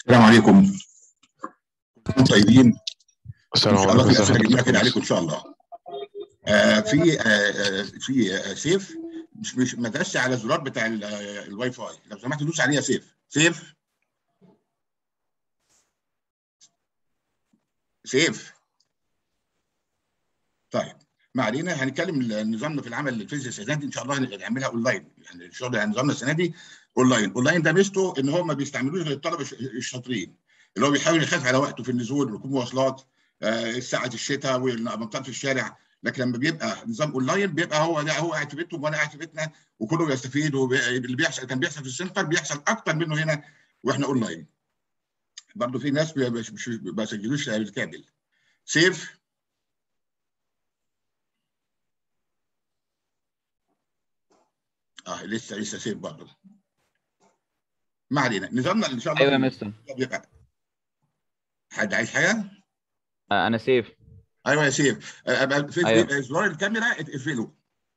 السلام عليكم كلكم طيبين السلام ان شاء الله عليكم في ازي اسئله جميله حضرتك كده يا عليكم ان مستر شاء الله آه في آه آه، في آه سيف مش مش ما تدوسش على الزرار بتاع ال- آه، الواي فاي لو سمحت دوس عليه يا سيف سيف سيف طيب ما علينا هنتكلم نظامنا في العمل الفيزياء السنه دي ان شاء الله هنعملها اونلاين يعني الشغل يعني نظامنا السنه دي اونلاين اونلاين ده ميزته ان هو ما بيستعملوش غير الطلبه الش- الشاطرين اللي هو بيحاول يخاف على وقته في النزول ركوب مواصلات آه، ساعه الشتاء والمنطقه في الشارع لكن لما بيبقى نظام اونلاين بيبقى هو لا هو قاعد في بيته وانا قاعد في بيتنا وكله بيستفيد واللي بيحصل كان بيحصل في السنتر بيحصل اكتر منه هنا واحنا اونلاين برضه في ناس بي- مش مش- ما بيسجلوش بالكامل سيف اه لسه لسه سيف برضه ما علينا نظامنا ان شاء الله ايوه يا مستر بيبقى حد عايز حاجه؟ آه، انا سيف ايوه يا سيف آه، أبقى في أيوة. في- زرار الكاميرا اقفله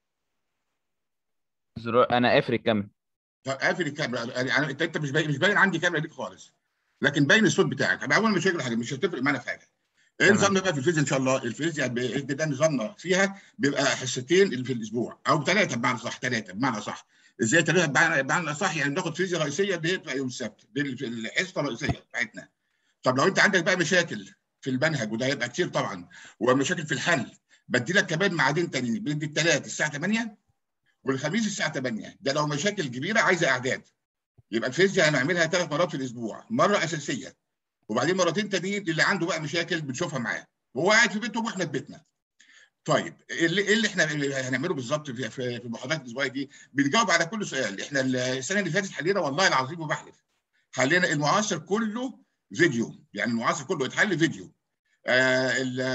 زرار انا قافل الكاميرا طب قافل الكاميرا يعني انت انت مش باين مش باين عندي كاميرا ليك خالص لكن باين الصوت بتاعك انا اول مش هيجري حاجه مش هتفرق معانا في حاجه ايه تمام. نظامنا بقى في الفيزياء ان شاء الله الفيزياء ب- ده نظامنا فيها بيبقى حصتين في الاسبوع او ثلاثه بمعنى صح ثلاثه بمعنى صح ازاي ثلاثه بمعنى بمعنى صح يعني بناخد فيزياء رئيسيه اللي هي بتبقى يوم السبت دي الحصه الرئيسيه بتاعتنا طب لو انت عندك بقى مشاكل في المنهج وده هيبقى كتير طبعا ومشاكل في الحل بدي لك كمان ميعادين تانيين بندي الثلاث الساعه 8 والخميس الساعه 8 ده لو مشاكل كبيره عايزه اعداد يبقى الفيزياء هنعملها ثلاث مرات في الاسبوع مره اساسيه وبعدين مرتين تانيين اللي عنده بقى مشاكل بنشوفها معاه وهو قاعد في بيته واحنا في بيتنا طيب ايه اللي, إيه اللي احنا اللي هنعمله بالظبط في في في المحاضرات الاسبوعيه دي بنجاوب على كل سؤال احنا السنه اللي فاتت حلينا والله العظيم وبحلف حلينا المعاصر كله فيديو يعني المعاصر كله اتحل فيديو آه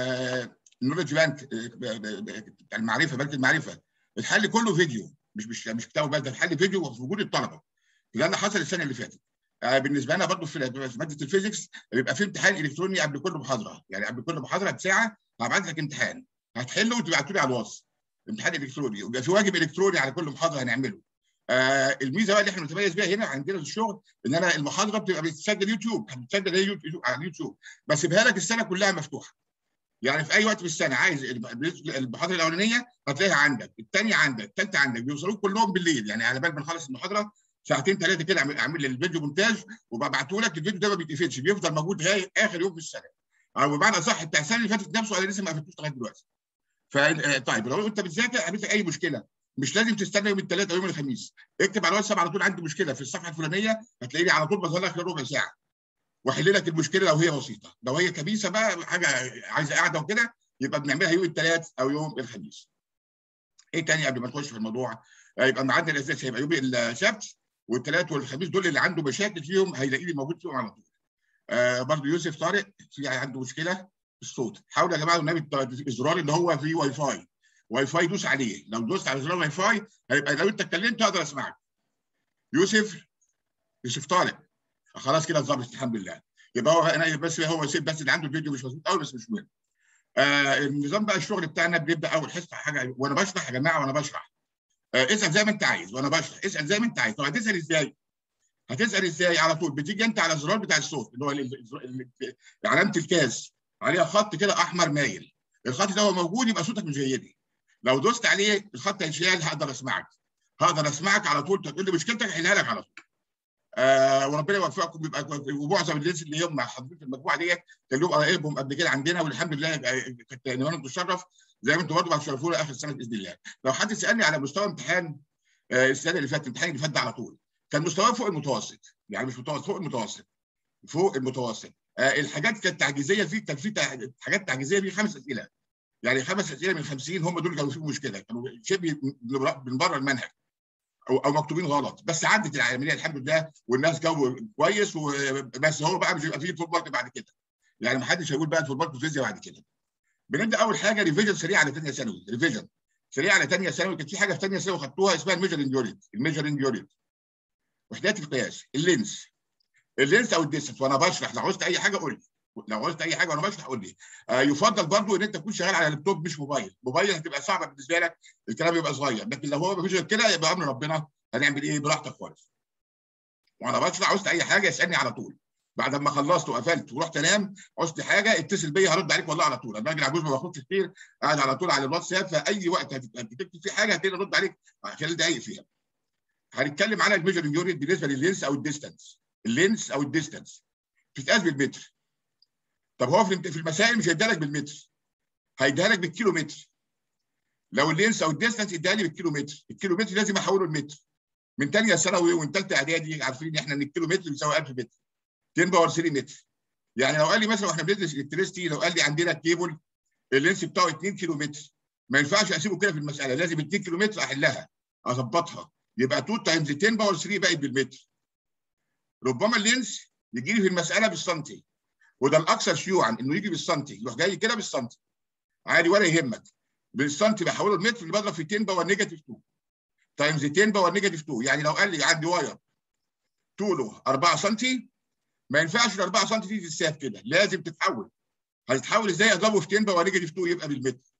النولج بانك بتاع المعرفه بنك المعرفه الحل كله فيديو مش مش مش كتاب بس ده الحل فيديو وفي وجود الطلبه ده اللي حصل السنه اللي فاتت آه بالنسبه لنا برضه في في ماده الفيزيكس بيبقى في امتحان الكتروني قبل كل محاضره يعني قبل كل محاضره بساعه هبعت لك امتحان هتحله وتبعته لي على الواتس امتحان الكتروني ويبقى في واجب الكتروني على كل محاضره هنعمله آه الميزه بقى اللي احنا بنتميز بيها هنا عندنا في الشغل ان انا المحاضره بتبقى بتتسجل يوتيوب بتتسجل هي يوتيوب على اليوتيوب بس بها لك السنه كلها مفتوحه يعني في اي وقت في السنه عايز المحاضره الاولانيه هتلاقيها عندك الثانيه عندك الثالثه عندك بيوصلوك كلهم بالليل يعني على بال ما نخلص المحاضره ساعتين ثلاثه كده اعمل اعمل الفيديو مونتاج وببعته لك الفيديو ده ما بيتقفلش بيفضل موجود لغايه اخر يوم في السنه او بمعنى صح بتاع السنه اللي فاتت نفسه انا لسه ما قفلتوش لغايه دلوقتي ف طيب لو انت بتذاكر قابلتك اي مشكله مش لازم تستنى يوم الثلاث او يوم الخميس اكتب على الواتساب على طول عندي مشكله في الصفحه الفلانيه هتلاقيني على طول بظهر لك خلال ربع ساعه واحل لك المشكله لو هي بسيطه لو هي كبيسه بقى حاجه عايزه قاعده وكده يبقى بنعملها يوم الثلاث او يوم الخميس ايه تاني قبل ما نخش في الموضوع يبقى ميعادنا الاساسي هيبقى يوم السبت والثلاث والخميس دول اللي عنده مشاكل فيهم هيلاقيني موجود فيهم على طول آه برضه يوسف طارق في عنده مشكله في الصوت حاولوا يا جماعه النبي الزرار اللي هو فيه واي فاي واي فاي دوس عليه لو دوست على زرار واي فاي هيبقى لو انت اتكلمت اقدر اسمعك يوسف يوسف طارق خلاص كده ظبطت الحمد لله يبقى هو انا بس هو يوسف بس اللي عنده الفيديو مش مظبوط قوي بس مش مهم آه النظام بقى الشغل بتاعنا بنبدا اول حصه حاجه وانا بشرح يا جماعه وانا بشرح آه اسال زي ما انت عايز وانا بشرح اسال زي ما انت عايز طب هتسال ازاي؟ هتسال ازاي على طول بتيجي انت على الزرار بتاع الصوت اللي هو علامه الكاس عليها خط كده احمر مايل الخط ده هو موجود يبقى صوتك مش جاي لو دوست عليه الخط هيشيل هقدر اسمعك هقدر اسمعك على طول تقول لي مشكلتك احلها لك على طول آه وربنا يوفقكم يبقى ومعظم الناس اللي هم حاضرين في المجموعه ديت كان لهم قرايبهم قبل كده عندنا والحمد لله كانت نيران تشرف زي ما انتم برضه هتشرفونا اخر السنه باذن الله. لو حد سالني على مستوى امتحان آه السنه اللي فاتت الامتحان اللي فات ده على طول كان مستواه فوق المتوسط يعني مش متوسط فوق المتوسط فوق المتوسط آه الحاجات كانت تعجيزيه فيه كان في حاجات تعجيزيه فيه خمس اسئله يعني خمس اسئله من 50 هم دول كانوا فيهم مشكله كانوا شبه من بره المنهج او او مكتوبين غلط بس عدت العمليه الحمد لله والناس جو كويس بس هو بقى مش هيبقى فيه فول مارك بعد كده يعني ما حدش هيقول بقى فول مارك فيزياء بعد كده بنبدا اول حاجه ريفيجن سريع على ثانيه ثانوي ريفيجن سريع على ثانيه ثانوي كانت في حاجه في ثانيه ثانوي خدتوها اسمها الميجرنج يونت الميجرنج يونت وحدات القياس اللينس اللينس او الديستنس وانا بشرح لو عوزت اي حاجه قول لي لو عوزت اي حاجه وانا بشرح قول لي آه يفضل برضو ان انت تكون شغال على لابتوب مش موبايل موبايل هتبقى صعبه بالنسبه لك الكلام يبقى صغير لكن لو هو مفيش غير كده يبقى امر ربنا هنعمل ايه براحتك خالص وانا بشرح عاوزت اي حاجه اسالني على طول بعد ما خلصت وقفلت ورحت انام عوزت حاجه اتصل بيا هرد عليك والله على طول انا راجل عجوز ما باخدش كتير قاعد على طول على الواتساب فاي وقت هتكتب فيه حاجه هتلاقيني ارد عليك خلال دقائق فيها هنتكلم على الميجرنج يونت بالنسبه لللينس او الديستانس اللينس او الديستانس بتتقاس بالمتر طب هو في المسائل مش هيديها لك بالمتر هيديها لك بالكيلو متر لو اللينس او الديستانس اداها لي بالكيلو متر الكيلو متر لازم احوله لمتر من ثانيه ثانوي ومن ثالثه اعدادي عارفين ان احنا ان الكيلو متر بيساوي 1000 متر 10 باور 3 متر يعني لو قال لي مثلا واحنا بندرس الكتريستي لو قال لي عندنا كيبل اللينس بتاعه 2 كيلو متر ما ينفعش اسيبه كده في المساله لازم 2 كيلو متر احلها اظبطها يبقى 2 تايمز 10 باور 3 بقت بالمتر ربما اللينس يجي لي في المساله بالسنتي وده الاكثر شيوعا انه يجي بالسنتي يروح جاي كده بالسنتي عادي ولا يهمك بالسنتي بحوله المتر اللي بضرب في 10 باور نيجاتيف 2 تايمز 10 باور نيجاتيف 2 يعني لو قال لي عندي واير طوله 4 سم ما ينفعش ال 4 سم دي تتساب كده لازم تتحول هتتحول ازاي اضربه في 10 باور نيجاتيف 2 يبقى بالمتر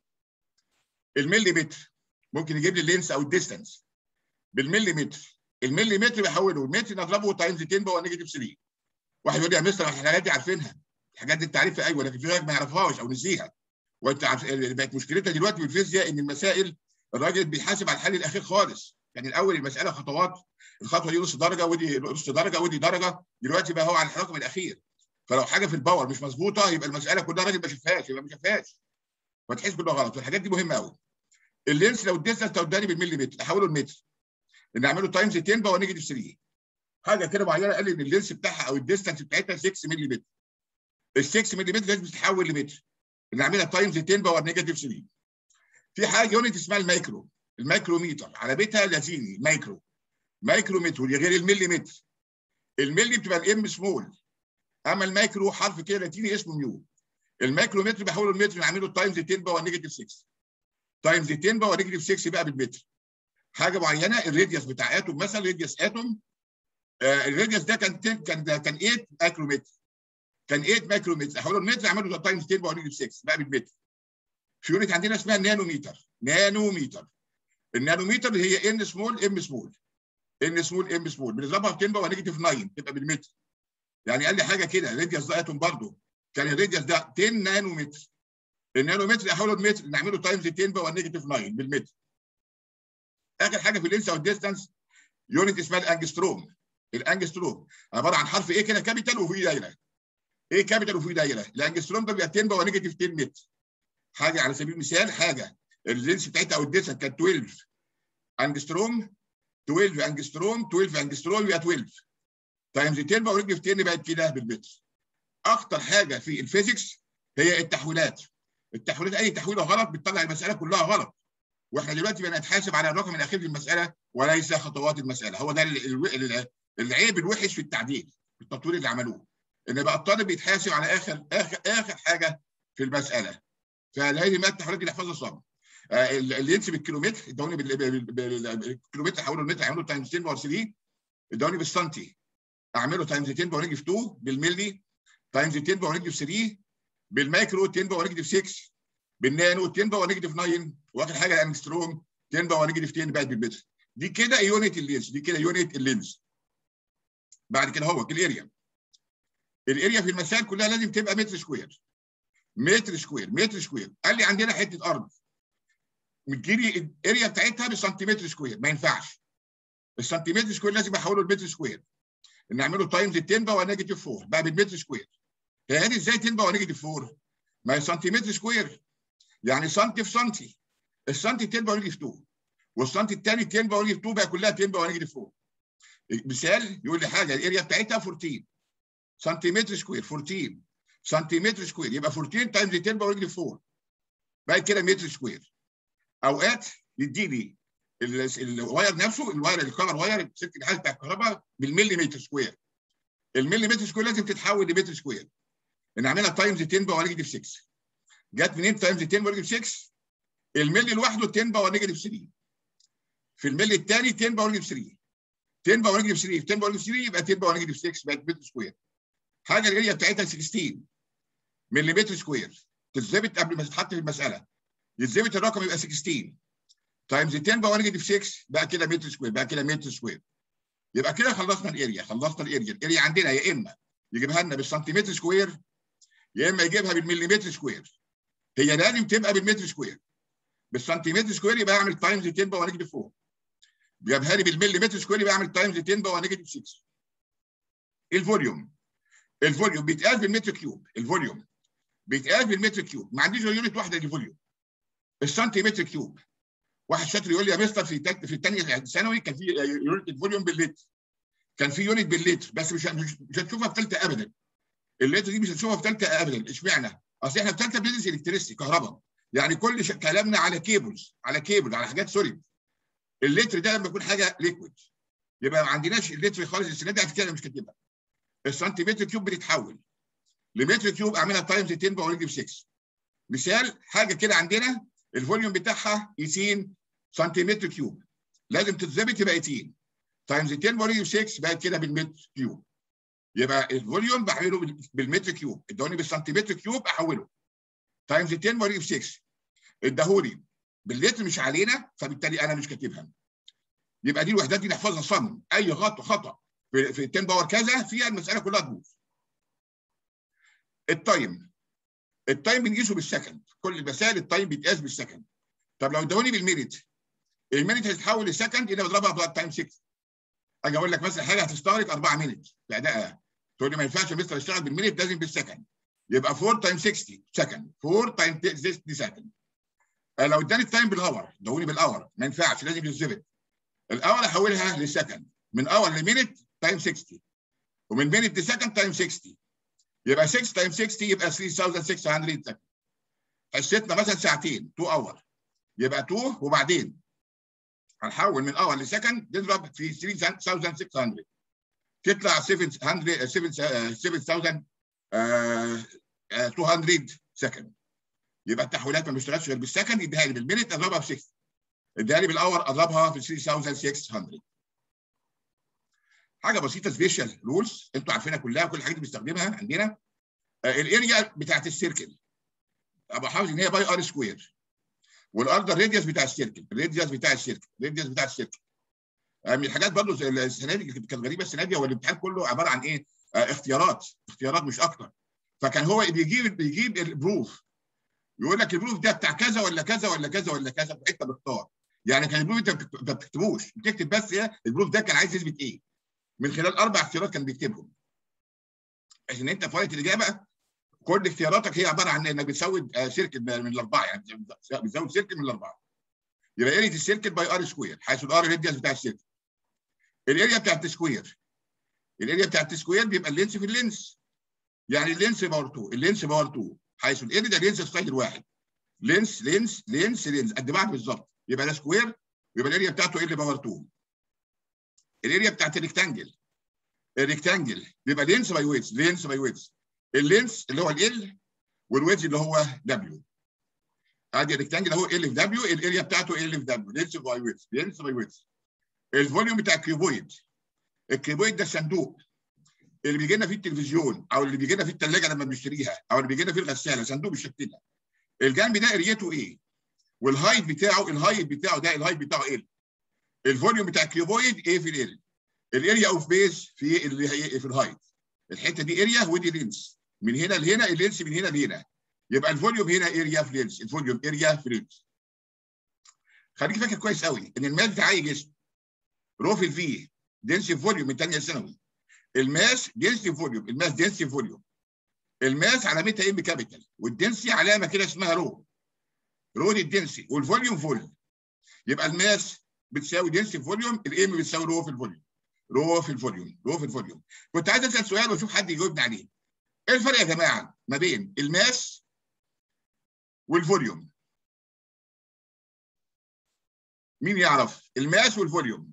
الملي متر ممكن يجيب لي اللينس او الديستانس بالملي متر الملي متر بحوله المتر نضربه تايمز 10 باور نيجاتيف 3 واحد يقول لي يا مستر الحاجات دي عارفينها الحاجات دي انت عارفها ايوه لكن في غيرك ما يعرفهاش او نسيها وانت عارف بقت مشكلتها دلوقتي في الفيزياء ان المسائل الراجل بيحاسب على الحل الاخير خالص يعني الاول المساله خطوات الخطوه دي نص درجه ودي نص درجه ودي درجه دلوقتي بقى هو على الرقم الاخير فلو حاجه في الباور مش مظبوطه يبقى المساله كلها راجل ما شافهاش يبقى ما شافهاش فتحس كلها غلط والحاجات دي مهمه قوي اللينس لو الديستنس لو اداني بالملي متر احوله لمتر نعمله تايمز 10 باور نيجاتيف 3 حاجه كده معينه قال لي ان اللينس بتاعها او الديستنس بتاعتها 6 ملي متر ال 6 ملي متر لازم تتحول لمتر نعملها تايمز 10 باور نيجاتيف 3 في حاجه يونت اسمها المايكرو المايكروميتر على بيتها لاتيني مايكرو مايكرومتر غير الملي متر الملي بتبقى الام سمول اما المايكرو حرف كده لاتيني اسمه ميو المايكرومتر بحوله المتر نعمله تايمز 10 باور نيجاتيف 6 تايمز 10 باور نيجاتيف 6 بقى بالمتر حاجه معينه الراديوس بتاع اتوم مثلا راديوس اتوم آه الراديوس ده كان كان كان 8 مايكرومتر كان 8 مايكرومتر احوله المتر اعمله تايمز 10 باور نيجاتيف 6 بقى بالمتر في يونت عندنا اسمها نانوميتر نانوميتر النانوميتر هي ان سمول ام سمول ان سمول ام سمول بنضربها في 10 باور نيجاتيف 9 تبقى بالمتر يعني قال لي حاجه كده الراديوس ده اتوم برضه كان الراديوس ده 10 نانومتر النانومتر احوله المتر نعمله تايمز 10 باور نيجاتيف 9 بالمتر اخر حاجه في اللينس او الديستانس يونت اسمها الانجستروم الانجستروم عباره عن حرف ايه كده كابيتال وفيه دايره ايه كابيتال وفيه دايره الانجستروم ده بيبقى 10 باور نيجاتيف 10 متر حاجه على سبيل المثال حاجه اللينس بتاعتها او الديستانس كانت 12 انجستروم 12 انجستروم 12 انجستروم يبقى 12 تايمز 10 باور نيجاتيف 10 بقت كده بالمتر اخطر حاجه في الفيزيكس هي التحويلات التحويلات اي تحويله غلط بتطلع المساله كلها غلط واحنا دلوقتي بنتحاسب على الرقم الاخير في المساله وليس خطوات المساله هو ده العيب الوحش في التعديل في التطوير اللي عملوه ان بقى الطالب بيتحاسب على اخر اخر اخر حاجه في المساله فلازم التحويلات دي نحفظها صم آه اللي ينسب الكيلومتر ادوني بالكيلومتر احوله المتر اعمله تايمز 10 باور 3 ادوني بالسنتي اعمله تايمز 10 باور نيجاتيف 2 بالملي تايمز 10 باور نيجاتيف 3 بالمايكرو 10 باور نيجاتيف 6 بالنانو 10 باور نيجاتيف 9 واخر حاجه الانستروم 10 باور نيجاتيف 10 بقت بالمتر دي كده يونت اللينس دي كده يونت اللينس بعد كده هو الاريا الاريا في المسائل كلها لازم تبقى متر سكوير متر سكوير متر سكوير قال لي عندنا حته ارض بتجيلي الاريا بتاعتها بسنتيمتر سكوير ما ينفعش السنتيمتر سكوير لازم احوله لمتر سكوير نعمله تايمز 10 باور نيجاتيف 4 بقى بالمتر سكوير هي دي ازاي 10 باور نيجاتيف 4 ما هي سنتيمتر سكوير يعني سنتي في سنتي السنتي 10 باور نيجاتيف 2 والسنتي الثاني 10 باور نيجاتيف 2 بقى كلها 10 باور نيجاتيف 4 مثال يقول لي حاجه الاريا بتاعتها 14 سنتيمتر سكوير 14 سنتيمتر سكوير يبقى 14 تايمز 10 باور نيجاتيف 4 بقت كده متر سكوير اوقات يديني الواير نفسه الواير الكفر واير سلك الحاجه بتاع الكهرباء بالمليمتر سكوير المليمتر سكوير لازم تتحول لمتر سكوير نعملها تايمز 10 باور نيجاتيف 6 جت منين تايمز 10 باور نيجاتيف 6 الملي لوحده 10 باور نيجاتيف 3 في الملي الثاني 10 باور نيجاتيف 3 10 باور نيجاتيف 3 10 باور نيجاتيف 3 يبقى 10 باور نيجاتيف 6 بقت متر سكوير حاجه الاريا بتاعتها 16 مليمتر سكوير تتظبط قبل ما تتحط في المساله يتظبط الرقم يبقى 16 تايمز 10 باور نيجاتيف 6 بقى كده متر سكوير بقى كده متر سكوير يبقى كده خلصنا الاريا خلصنا الاريا الاريا عندنا يا اما يجيبها لنا بالسنتيمتر سكوير يا اما يجيبها بالمليمتر سكوير هي لازم تبقى بالمتر سكوير بالسنتيمتر سكوير يبقى اعمل تايمز 10 باور نيجاتيف 4 جابها لي بالمليمتر سكوير يبقى اعمل تايمز 10 باور نيجاتيف 6 الفوليوم الفوليوم بيتقاس بالمتر كيوب الفوليوم بيتقاس بالمتر كيوب ما عنديش غير يونت واحده للفوليوم السنتيمتر كيوب واحد شاطر يقول لي يا مستر في تك... في الثانيه ثانوي كان في يونت الفوليوم باللتر كان في يونت باللتر بس مش مش مش هتشوفها في ثالثه ابدا اللتر دي مش هتشوفها في ثالثه ابدا اشمعنى؟ اصل احنا في ثالثه بندرس الكتريستي كهرباء يعني كل ش... كلامنا على كيبلز على كيبل على حاجات سوليد اللتر ده لما يكون حاجه ليكويد يبقى ما عندناش اللتر خالص السنه دي عشان كده مش كاتبها السنتيمتر كيوب بتتحول لمتر كيوب اعملها تايمز 10 باور نيجاتيف 6 مثال حاجه كده عندنا الفوليوم بتاعها 200 سنتيمتر كيوب لازم تتظبط يبقى 18 تايمز 10 باور نيجاتيف 6 بقت كده بالمتر كيوب يبقى الفوليوم بحوله بالمتر كيوب ادوني بالسنتيمتر كيوب احوله تايمز 10 باور نيجاتيف 6 اداهولي باللتر مش علينا فبالتالي انا مش كاتبها يبقى دي الوحدات دي نحفظها صم اي خطا خطا في في 10 باور كذا فيها المساله كلها تبوظ التايم التايم بنقيسه بالسكند كل المسائل التايم بيتقاس بالسكند طب لو ادوني بالمينت المينت هتتحول لسكند يبقى بضربها في تايم 6 اجي اقول لك مثلا حاجه هتستغرق 4 مينت في ادائها تقول لي ما ينفعش مستر اشتغل بالمينت لازم بالسكند يبقى 4 تايم 60 سكند 4 تايم 60 سكند لو اداني التايم بالاور ادوني بالاور ما ينفعش لازم يتظبط الاور احولها لسكند من اور لمينت تايم 60 ومن مينت لسكند تايم 60 يبقى 6 تايم 60 يبقى 3600 سكند حسيتنا مثلا ساعتين 2 اور يبقى 2 وبعدين هنحول من اور لسكند نضرب في 3600 تطلع 700 7200 سكند يبقى التحويلات ما بتشتغلش غير بالسكند يديها لي بالمينت اضربها في 6 اديها لي بالاور اضربها في 3600 حاجه بسيطه سبيشال رولز انتوا عارفينها كلها كل الحاجات اللي بنستخدمها عندنا آه الاريا بتاعت السيركل ابقى حافظ ان هي باي ار سكوير والار ده الراديوس بتاع السيركل الراديوس بتاع السيركل الراديوس بتاع السيركل آه من الحاجات برضه السنه دي كانت غريبه السنه دي هو الامتحان كله عباره عن ايه؟ آه اختيارات اختيارات مش اكتر فكان هو بيجيب بيجيب البروف يقول لك البروف ده بتاع كذا ولا كذا ولا كذا ولا كذا انت بتختار يعني كان البروف انت ما بتكتبوش بتكتب بس ايه البروف ده كان عايز يثبت ايه من خلال اربع اختيارات كان بيكتبهم عشان انت في وقت الاجابه كل اختياراتك هي عباره عن انك بتزود سيركل من الاربعه يعني بتزود سيركل من الاربعه يبقى اريا السيركل باي ار سكوير حيث الار ريديوس بتاع السيركل الاريا بتاعت السكوير الاريا بتاعت السكوير بيبقى اللينس في اللينس يعني اللينس باور 2 اللينس باور 2 حيث الاريا ده لينس ستايل واحد لينس لينس لينس لينس قد بعض بالظبط يبقى ده سكوير يبقى الاريا بتاعته ال باور 2 الاريا بتاعت الريكتانجل الريكتانجل بيبقى لينس باي ويتس لينس باي ويتس اللينس اللي هو ال والويتس اللي هو دبليو ادي الريكتانجل اهو ال في دبليو الاريا بتاعته ال في دبليو لينس باي ويتس لينس باي ويتس الفوليوم بتاع الكيوبويد الكيوبويد ده الصندوق اللي بيجي لنا فيه التلفزيون او اللي بيجي لنا فيه الثلاجه لما بنشتريها او اللي بيجي لنا فيه الغساله صندوق بالشكل ده الجنب ده اريته ايه والهايت بتاعه الهايت بتاعه ده الهايت بتاعه ال الفوليوم بتاع الكيوبويد ايه في ال الاريا اوف بيز في اللي هي في الهايت الحته دي اريا ودي لينس من هنا لهنا اللينس من هنا لهنا يبقى الفوليوم هنا اريا في لينس الفوليوم اريا في لينس خليك فاكر كويس قوي ان الماس بتاع اي جسم رو في الفي دنسي فوليوم من ثانيه ثانوي الماس دنسي فوليوم الماس دنسي فوليوم الماس علامتها ام كابيتال والدنسي علامه كده اسمها رو رو دي الدنسي والفوليوم فول يبقى الماس بتساوي دنسي فوليوم الام بتساوي رو في الفوليوم رو في الفوليوم رو في الفوليوم كنت عايز اسال سؤال واشوف حد يجاوبني عليه ايه الفرق يا جماعه ما بين الماس والفوليوم مين يعرف الماس والفوليوم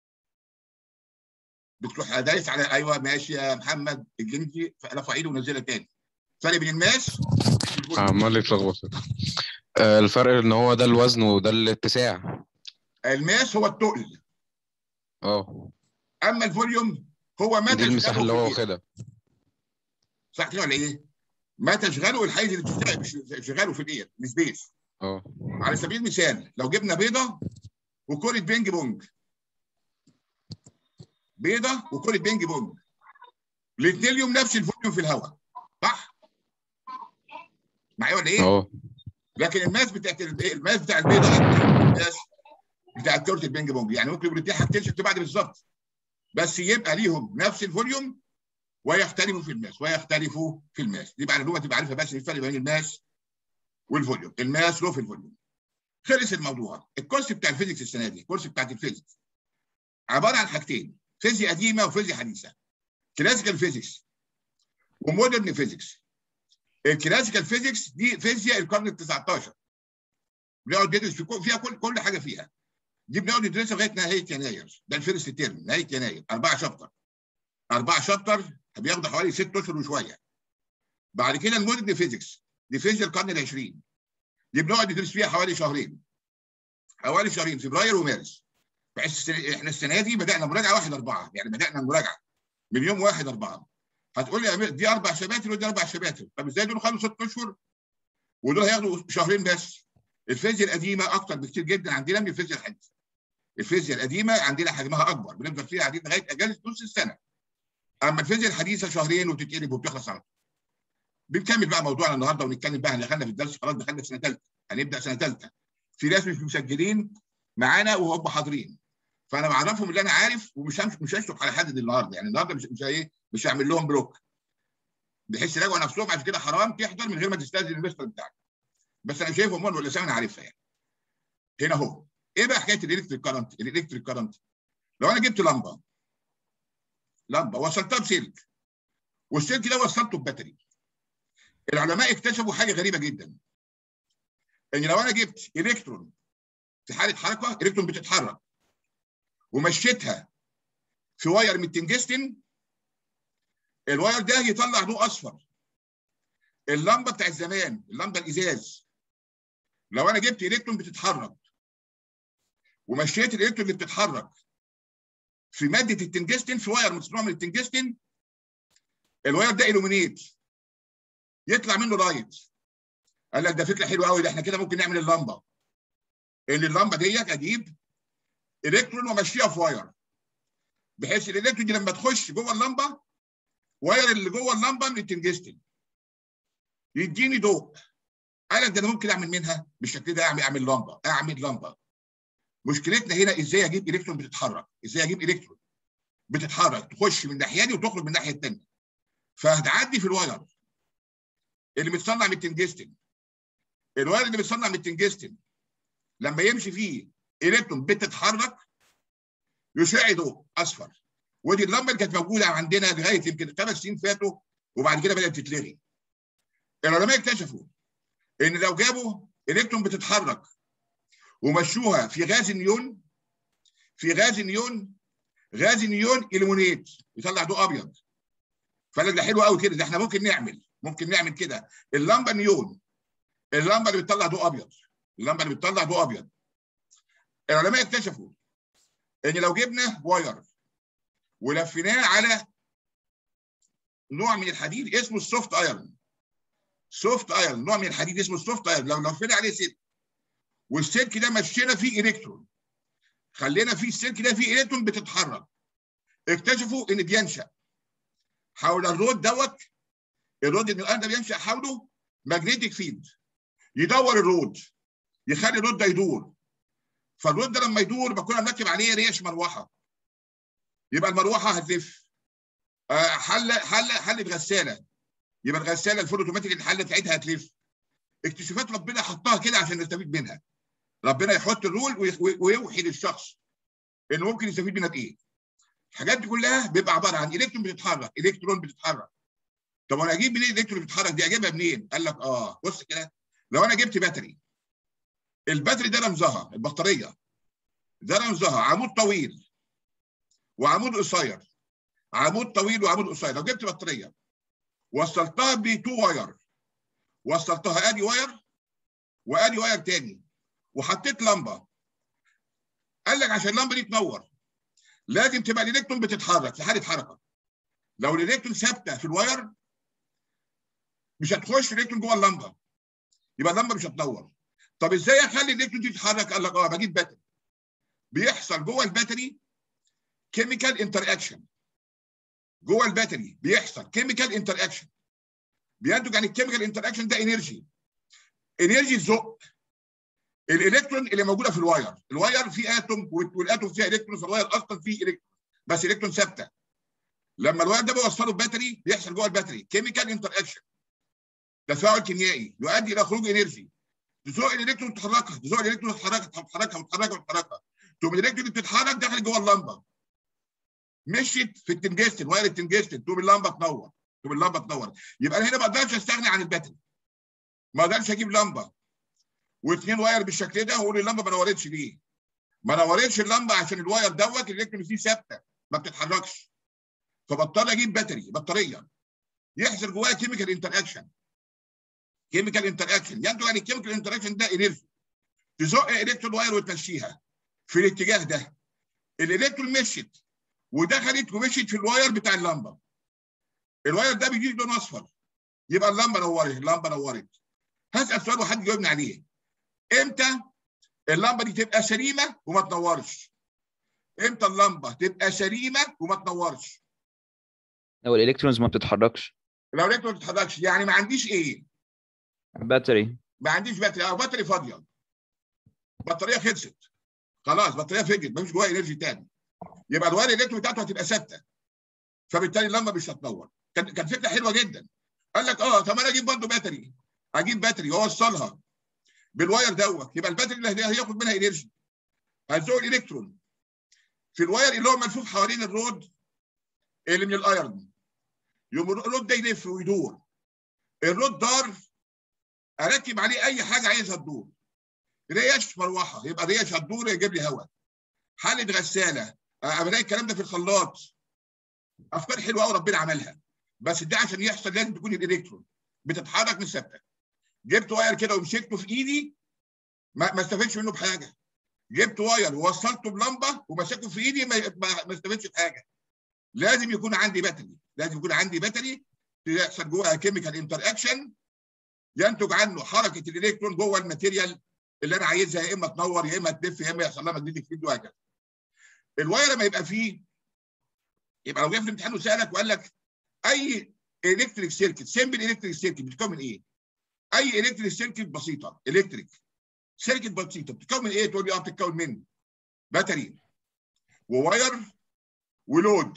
بتروح دايس على ايوه ماشي يا محمد الجندي رفع ايده ونزلها تاني فرق بين الماس عمال يتلخبط آه، الفرق ان هو ده الوزن وده الاتساع الماس هو التقل اه اما الفوليوم هو ما دي المساحه اللي هو تشغله في الإيه؟ واخدها صح كده ولا ايه؟ ما تشغله الحيز اللي بتشتغل- بتشغله في الايه؟ السبيس اه على سبيل المثال لو جبنا بيضه وكره بينج بونج بيضه وكره بينج بونج الاثنين ليهم نفس الفوليوم في الهواء صح؟ معايا ولا ايه؟ اه لكن الماس بتاعت الب- الماس بتاع البيضه غير الماس بتاع كره البينج بونج يعني ممكن يبقوا الاثنين حاجتين شكل بعض بالظبط بس يبقى ليهم نفس الفوليوم ويختلفوا في الماس ويختلفوا في الماس دي بقى المعلومه تبقى عارفها بس الفرق بين الماس والفوليوم الماس له في الفوليوم خلص الموضوع الكورس بتاع الفيزيكس السنه دي الكورس بتاعت الفيزيكس عباره عن حاجتين فيزياء قديمه وفيزياء حديثه كلاسيكال فيزيكس ومودرن فيزيكس الكلاسيكال فيزيكس دي فيزياء القرن ال 19 بنقعد ندرس في كل- فيها كل كل حاجه فيها دي بنقعد ندرسها لغايه نهايه يناير ده الفيرست تيرم نهايه يناير اربعه شابتر اربعه شابتر بياخدوا حوالي ست اشهر وشويه بعد كده المودرن فيزيكس دي فيزياء القرن العشرين دي بنقعد ندرس فيها حوالي شهرين حوالي شهرين فبراير ومارس بحيث السنة- احنا السنه دي بدانا مراجعه 1 4 يعني بدانا المراجعه من يوم 1 4 هتقول لي يا أمير دي اربع شباتر ودي اربع شباتر طب ازاي دول خدوا ست اشهر ودول هياخدوا شهرين بس الفيزياء القديمه اكتر بكتير جدا عندنا من الفيزياء الحديثه الفيزياء القديمه عندنا حجمها اكبر بنفضل فيها قاعدين لغايه اجازه نص السنه اما الفيزياء الحديثه شهرين وتتقلب وبتخلص على طول بنكمل بقى موضوعنا النهارده ونتكلم بقى احنا دخلنا في الدرس خلاص دخلنا في سنه ثالثه هنبدا سنه ثالثه في ناس مش مسجلين معانا وهم حاضرين فانا بعرفهم اللي انا عارف ومش همش مش هشرح على حد النهارده يعني النهارده مش مش ايه مش هعمل لهم بلوك بحيث يراجعوا نفسهم عشان كده حرام تحضر من غير ما تستاذن المستر بتاعك بس انا شايفهم ولا سامع انا عارفها يعني هنا اهو ايه بقى حكايه الالكتريك كارنت الالكتريك كارنت لو انا جبت لمبه لمبه وصلتها بسلك والسلك ده وصلته بباتري العلماء اكتشفوا حاجه غريبه جدا ان لو انا جبت الكترون في حاله حركه الكترون بتتحرك ومشيتها في واير من التنجستن الواير ده يطلع ضوء اصفر اللمبه بتاعت زمان اللمبه الازاز لو انا جبت الكترون بتتحرك ومشيت الالكترون اللي بتتحرك في ماده التنجستن في واير مصنوع من التنجستن الواير ده الومينيت يطلع منه لايت قال لك ده فكره حلوه قوي ده احنا كده ممكن نعمل اللمبه ان اللمبه ديت اجيب الكترون وامشيها في واير بحيث الالكترون دي لما تخش جوه اللمبه واير اللي جوه اللمبه من التنجستن يديني ضوء قال لك ده انا ممكن اعمل منها بالشكل ده اعمل اعمل لمبه اعمل لمبه مشكلتنا هنا ازاي اجيب الكترون بتتحرك ازاي اجيب الكترون بتتحرك تخش من الناحيه دي وتخرج من الناحيه الثانيه فهتعدي في الواير اللي متصنع من التنجستن الواير اللي متصنع من التنجستن لما يمشي فيه الكترون بتتحرك يشع ضوء اصفر ودي اللمبه اللي كانت موجوده عندنا لغايه يمكن خمس سنين فاتوا وبعد كده بدات تتلغي العلماء اكتشفوا ان لو جابوا الكترون بتتحرك ومشوها في غاز النيون في غاز النيون غاز النيون الومنيت يطلع ضوء ابيض فقال لك ده حلو قوي كده ده احنا ممكن نعمل ممكن نعمل كده اللمبه نيون اللمبه اللي بتطلع ضوء ابيض اللمبه اللي بتطلع ضوء ابيض العلماء اكتشفوا ان لو جبنا واير ولفيناه على نوع من الحديد اسمه السوفت ايرون سوفت ايرون نوع من الحديد اسمه السوفت ايرون لو لفينا عليه سلك والسلك ده مشينا فيه الكترون خلينا فيه السلك ده فيه الكترون بتتحرك اكتشفوا ان بينشا حول الرود دوت الرود النيوكلير ده بينشا حوله ماجنتيك فيلد يدور الرود يخلي الرود ده يدور فالرود ده لما يدور بكون مركب عليه ريش مروحه يبقى المروحه هتلف آه، حل حل حله غساله يبقى الغساله الفول اوتوماتيك الحله بتاعتها هتلف اكتشافات ربنا حطها كده عشان نستفيد منها ربنا يحط الرول وي- ويوحي للشخص انه ممكن يستفيد منها بايه الحاجات دي كلها بيبقى عباره عن الكترون بتتحرك الكترون بتتحرك طب انا اجيب منين الالكترون اللي بتتحرك دي اجيبها منين قال لك اه بص كده لو انا جبت باتري الباتري ده رمزها البطاريه ده رمزها عمود طويل وعمود قصير عمود طويل وعمود قصير لو جبت بطاريه وصلتها بتو واير وصلتها ادي واير وادي واير تاني وحطيت لمبه قال لك عشان اللمبه دي تنور لازم تبقى الالكترون بتتحرك في حاله حركه لو الالكترون ثابته في الواير مش هتخش الالكترون جوه اللمبه يبقى اللمبه مش هتنور طب ازاي اخلي الالكترون دي تتحرك قال لك اه بجيب باتري بيحصل جوه الباتري كيميكال انتر اكشن جوه الباتري بيحصل كيميكال انتر اكشن بينتج عن الكيميكال انتر اكشن ده انرجي انرجي تزق الالكترون اللي موجوده في الواير الواير فيه اتوم والاتوم فيها الكترون في الواير اصلا فيه الكترون بس الكترون ثابته لما الواير ده بيوصله الباتري بيحصل جوه الباتري كيميكال انتر اكشن تفاعل كيميائي يؤدي الى خروج انرجي تزق الالكترون تحركها تزق الالكترون تحركها تحركها وتحركها وتحركها تقوم الالكترون بتتحرك داخل جوه اللمبه مشيت في التنجستن واير التنجستن تقوم اللمبه تنور تقوم اللمبه تنور يبقى انا هنا ما اقدرش استغني عن الباتري ما اقدرش اجيب لمبه واثنين واير بالشكل ده واقول اللمبه ما نورتش ليه؟ ما نورتش اللمبه عشان الواير دوت الالكترون فيه ثابته ما بتتحركش فبضطر اجيب باتري بطاريه يحصل جواها كيميكال انتر اكشن كيميكال انتر اكشن ينتج عن الكيميكال انتر اكشن ده انرجي تزق الكترون واير وتمشيها في الاتجاه ده الالكترون مشيت ودخلت ومشيت في الواير بتاع اللمبه الواير ده بيجي لون اصفر يبقى اللمبه نورت اللمبه نورت هسال سؤال وحد يجاوبني عليه امتى اللمبه دي تبقى سليمه وما تنورش امتى اللمبه تبقى سليمه وما تنورش لو الالكترونز ما بتتحركش لو الالكترون ما بتتحركش يعني ما عنديش ايه باتري ما عنديش باتري او باتري فاضيه بطاريه خلصت خلاص بطاريه فجت مفيش جواها انرجي تاني يبقى الواير الالكترون بتاعته هتبقى ثابته فبالتالي اللمبه مش هتنور كان كان فكره حلوه جدا قال لك اه طب انا اجيب برضه باتري اجيب باتري واوصلها بالواير دوت يبقى الباتري اللي هياخد منها انرجي هيزق الالكترون في الواير اللي هو ملفوف حوالين الرود اللي من الايرن يقوم الرود ده يلف ويدور الرود دار اركب عليه اي حاجه عايزها تدور ريش مروحه يبقى ريش هتدور يجيب لي هواء حاله غساله الاقي الكلام ده في الخلاط افكار حلوه قوي ربنا عملها بس ده عشان يحصل لازم تكون الالكترون بتتحرك من ثابته جبت واير كده ومسكته في ايدي ما, ما استفدش منه بحاجه جبت واير ووصلته بلمبه ومسكه في ايدي ما, ما, ما استفدش بحاجه لازم يكون عندي باتري لازم يكون عندي باتري يحصل جواها كيميكال انتر اكشن ينتج عنه حركه الالكترون جوه الماتيريال اللي انا عايزها يا اما تنور يا اما تلف يا اما يحصل لها ماجنتيك فيلد وهكذا الواير لما يبقى فيه يبقى لو جه في الامتحان وسالك وقال لك اي الكتريك سيركت سيمبل الكتريك سيركت بتتكون من ايه؟ اي الكتريك سيركت بسيطه الكتريك سيركت بسيطه بتتكون من ايه؟ تقول لي اه بتتكون من باتري وواير ولود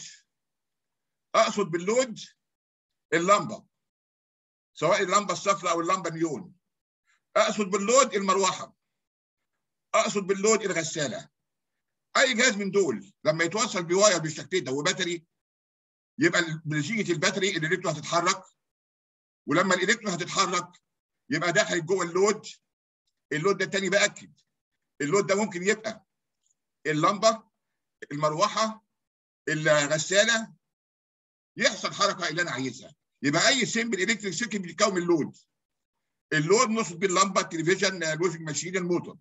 اقصد باللود اللمبه سواء اللمبه الصفراء او اللمبه نيون اقصد باللود المروحه اقصد باللود الغساله اي جهاز من دول لما يتوصل بواير بالشكل ده وباتري يبقى نتيجه الباتري الالكترون هتتحرك ولما الالكترون هتتحرك يبقى داخل جوه اللود اللود ده الثاني باكد اللود ده ممكن يبقى اللمبه المروحه الغساله يحصل حركه اللي انا عايزها يبقى اي سيمبل الكتريك سيركت بيتكون من لود اللود نقصد بيه اللمبه التلفزيون الواشنج ماشين الموتور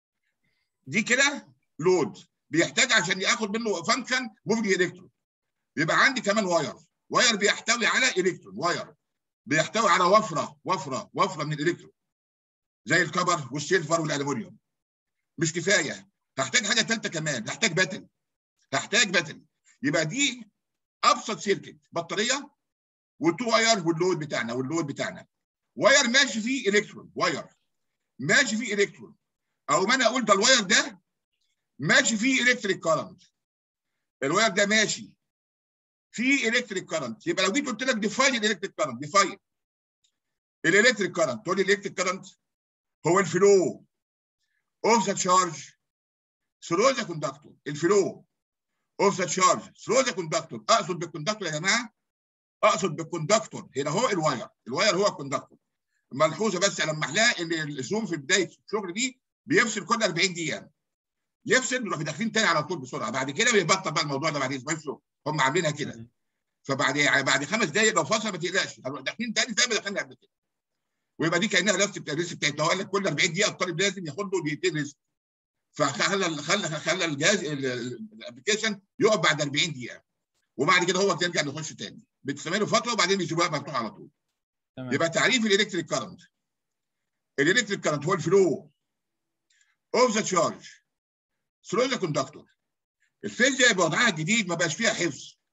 دي كده لود بيحتاج عشان ياخد منه فانكشن موفنج الكترون يبقى عندي كمان واير واير بيحتوي على الكترون واير بيحتوي على وفره وفره وفره من الالكترون زي الكبر والسيلفر والالومنيوم مش كفايه هحتاج حاجه ثالثه كمان هحتاج باتري هحتاج باتري يبقى دي ابسط سيركت بطاريه والتو واير واللود بتاعنا واللود بتاعنا واير ماشي فيه الكترون واير ماشي فيه الكترون او ما انا اقول ده الواير ده ماشي فيه الكتريك كارنت الواير ده ماشي فيه الكتريك كارنت يبقى لو جيت قلت لك ديفاين الالكتريك كارنت ديفاين الالكتريك كارنت تقول لي الالكتريك كارنت هو الفلو اوف ذا تشارج ثرو ذا كوندكتور الفلو اوف ذا تشارج ثرو ذا كوندكتور اقصد بالكوندكتور يا جماعه اقصد بالكوندكتور هنا هو الواير الواير هو الكوندكتور ملحوظه بس لما احلاقي ان الزوم في بدايه الشغل دي بيفصل كل 40 دقيقه يفصل نروح داخلين تاني على طول بسرعه بعد كده بيبطل بقى الموضوع ده بعد اسبوعين شغل هم عاملينها كده فبعد بعد خمس دقائق لو فصل ما تقلقش هنروح داخلين تاني زي ما دخلنا قبل كده ويبقى دي كانها ريست الريست بتاعتنا قال لك كل 40 دقيقه الطالب لازم ياخد له دقيقتين ريست فخلى خلى خلى الجهاز الابلكيشن يقف بعد 40 دقيقه وبعد كده هو ترجع نخش تاني بتستمر فتره وبعدين بيسيبوها مفتوح على طول تمام يبقى تعريف الالكتريك كارنت الالكتريك كارنت هو الفلو اوف ذا تشارج ثرو ذا كوندكتور الفيزياء بوضعها الجديد ما بقاش فيها حفظ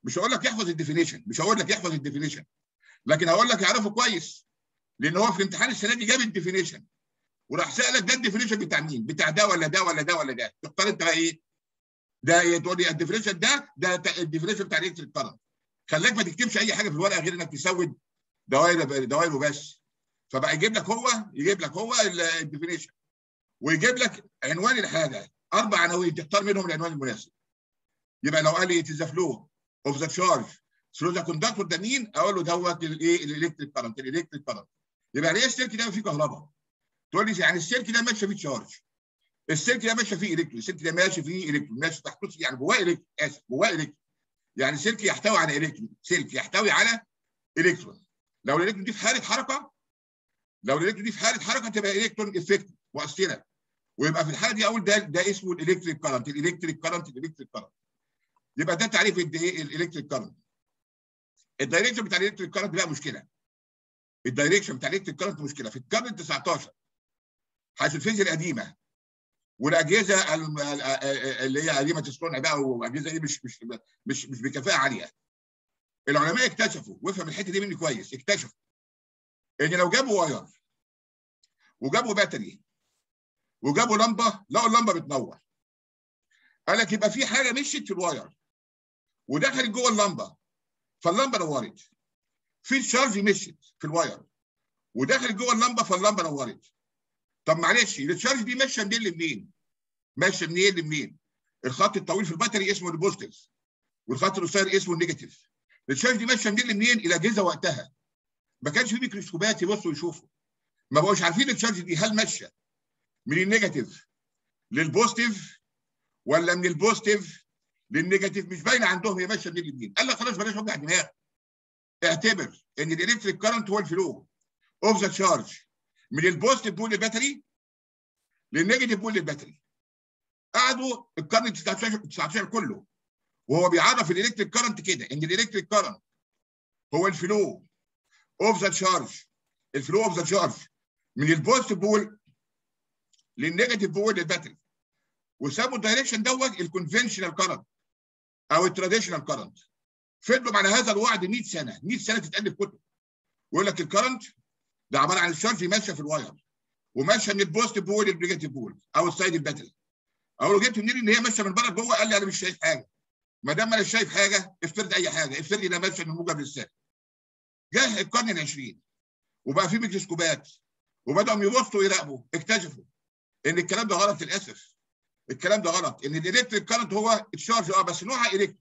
مش هقول لك يحفظ الديفينيشن مش هقول لك يحفظ الديفينيشن لكن هقول لك يعرفه كويس لان هو في الامتحان السنه دي جاب الديفينيشن وراح سالك ده الديفينيشن بتاع مين؟ بتاع ده ولا ده ولا ده ولا ده تختار انت بقى ايه؟ ده إيه؟ تقول لي الديفينيشن ده ده الديفينيشن بتاع الالكتريك كارنت خلاك ما تكتبش اي حاجه في الورقه غير انك تسود دوائر دوائر وبس فبقى يجيب لك هو يجيب لك هو الديفينيشن ويجيب لك عنوان الحاجه اربع عناوين تختار منهم العنوان المناسب يبقى لو قال لي ات فلو اوف ذا تشارج ثرو ذا كوندكتور ده مين؟ اقول له دوت الايه الالكتريك كارنت الالكتريك كارنت يبقى ليه السلك ده فيه كهرباء؟ تقول لي يعني السلك ده ماشي فيه تشارج السلك ده ماشي فيه الكترون السلك ده ماشي فيه الكترون ماشي تحت يعني جواه الكترون اسف جواه الكترون يعني سلك يحتوي على الكترون سلك يحتوي على الكترون لو الالكترون دي في حاله حركه لو الالكترون دي في حاله حركه تبقى الكترون افكت مؤثره ويبقى في الحاله دي اقول ده ده اسمه الالكتريك كارنت الالكتريك كارنت الالكتريك كارنت يبقى ده تعريف ايه الالكتريك كارنت الدايركشن بتاع الالكتريك كارنت بقى مشكله الدايركشن بتاع الالكتريك كارنت مشكله في القرن ال 19 حيث الفيزياء القديمه والاجهزه اللي هي قديمه الصنع بقى واجهزه ايه مش مش مش مش بكفاءه عاليه العلماء اكتشفوا وافهم الحته دي مني كويس اكتشفوا ان لو جابوا واير وجابوا باتري وجابوا لمبه لقوا اللمبه بتنور قال لك يبقى في حاجه مشيت في الواير ودخلت جوه اللمبه فاللمبه نورت في تشارج مشيت في الواير ودخلت جوه اللمبه فاللمبه نورت طب معلش التشارج دي ماشيه منين لمنين؟ ماشيه منين لمنين؟ الخط الطويل في الباتري اسمه البوزيتيف والخط القصير اسمه النيجاتيف التشارج دي ماشيه منين لمنين؟ الى اجهزه وقتها ما كانش في ميكروسكوبات يبصوا ويشوفوا ما بقوش عارفين التشارج دي هل ماشيه من النيجاتيف للبوزيتيف ولا من البوزيتيف للنيجاتيف مش باينه عندهم هي ماشيه منين لمنين قال لك خلاص بلاش وجع دماغ اعتبر ان الالكتريك كارنت هو الفلو اوف ذا تشارج من البوزيتيف بول للباتري للنيجاتيف بول للباتري قعدوا القرن 19 19 كله وهو بيعرف الالكتريك كارنت كده ان الالكتريك كارنت هو الفلو اوف ذا تشارج الفلو اوف ذا تشارج من البوزيتيف بول للنيجاتيف بول للباتري وسموا الدايركشن دوت الكونفنشنال كارنت او التراديشنال كارنت فضلوا على هذا الوعد 100 سنه 100 سنه تتالف كتب يقول لك الكرنت ده عباره عن الشارج ماشيه في الواير وماشيه من البوزيتيف بول للنيجاتيف بول او السايد الباتري اقول له جبت منين ان هي ماشيه من بره لجوه قال لي انا مش شايف حاجه ما دام انا مش شايف حاجه افترض اي حاجه افترض انها ماشيه من موجب للسالب جه القرن العشرين وبقى في ميكروسكوبات وبداوا يبصوا ويراقبوا اكتشفوا ان الكلام ده غلط للاسف الكلام ده غلط ان الالكتريك كارنت هو الشارج اه بس نوعها الكترون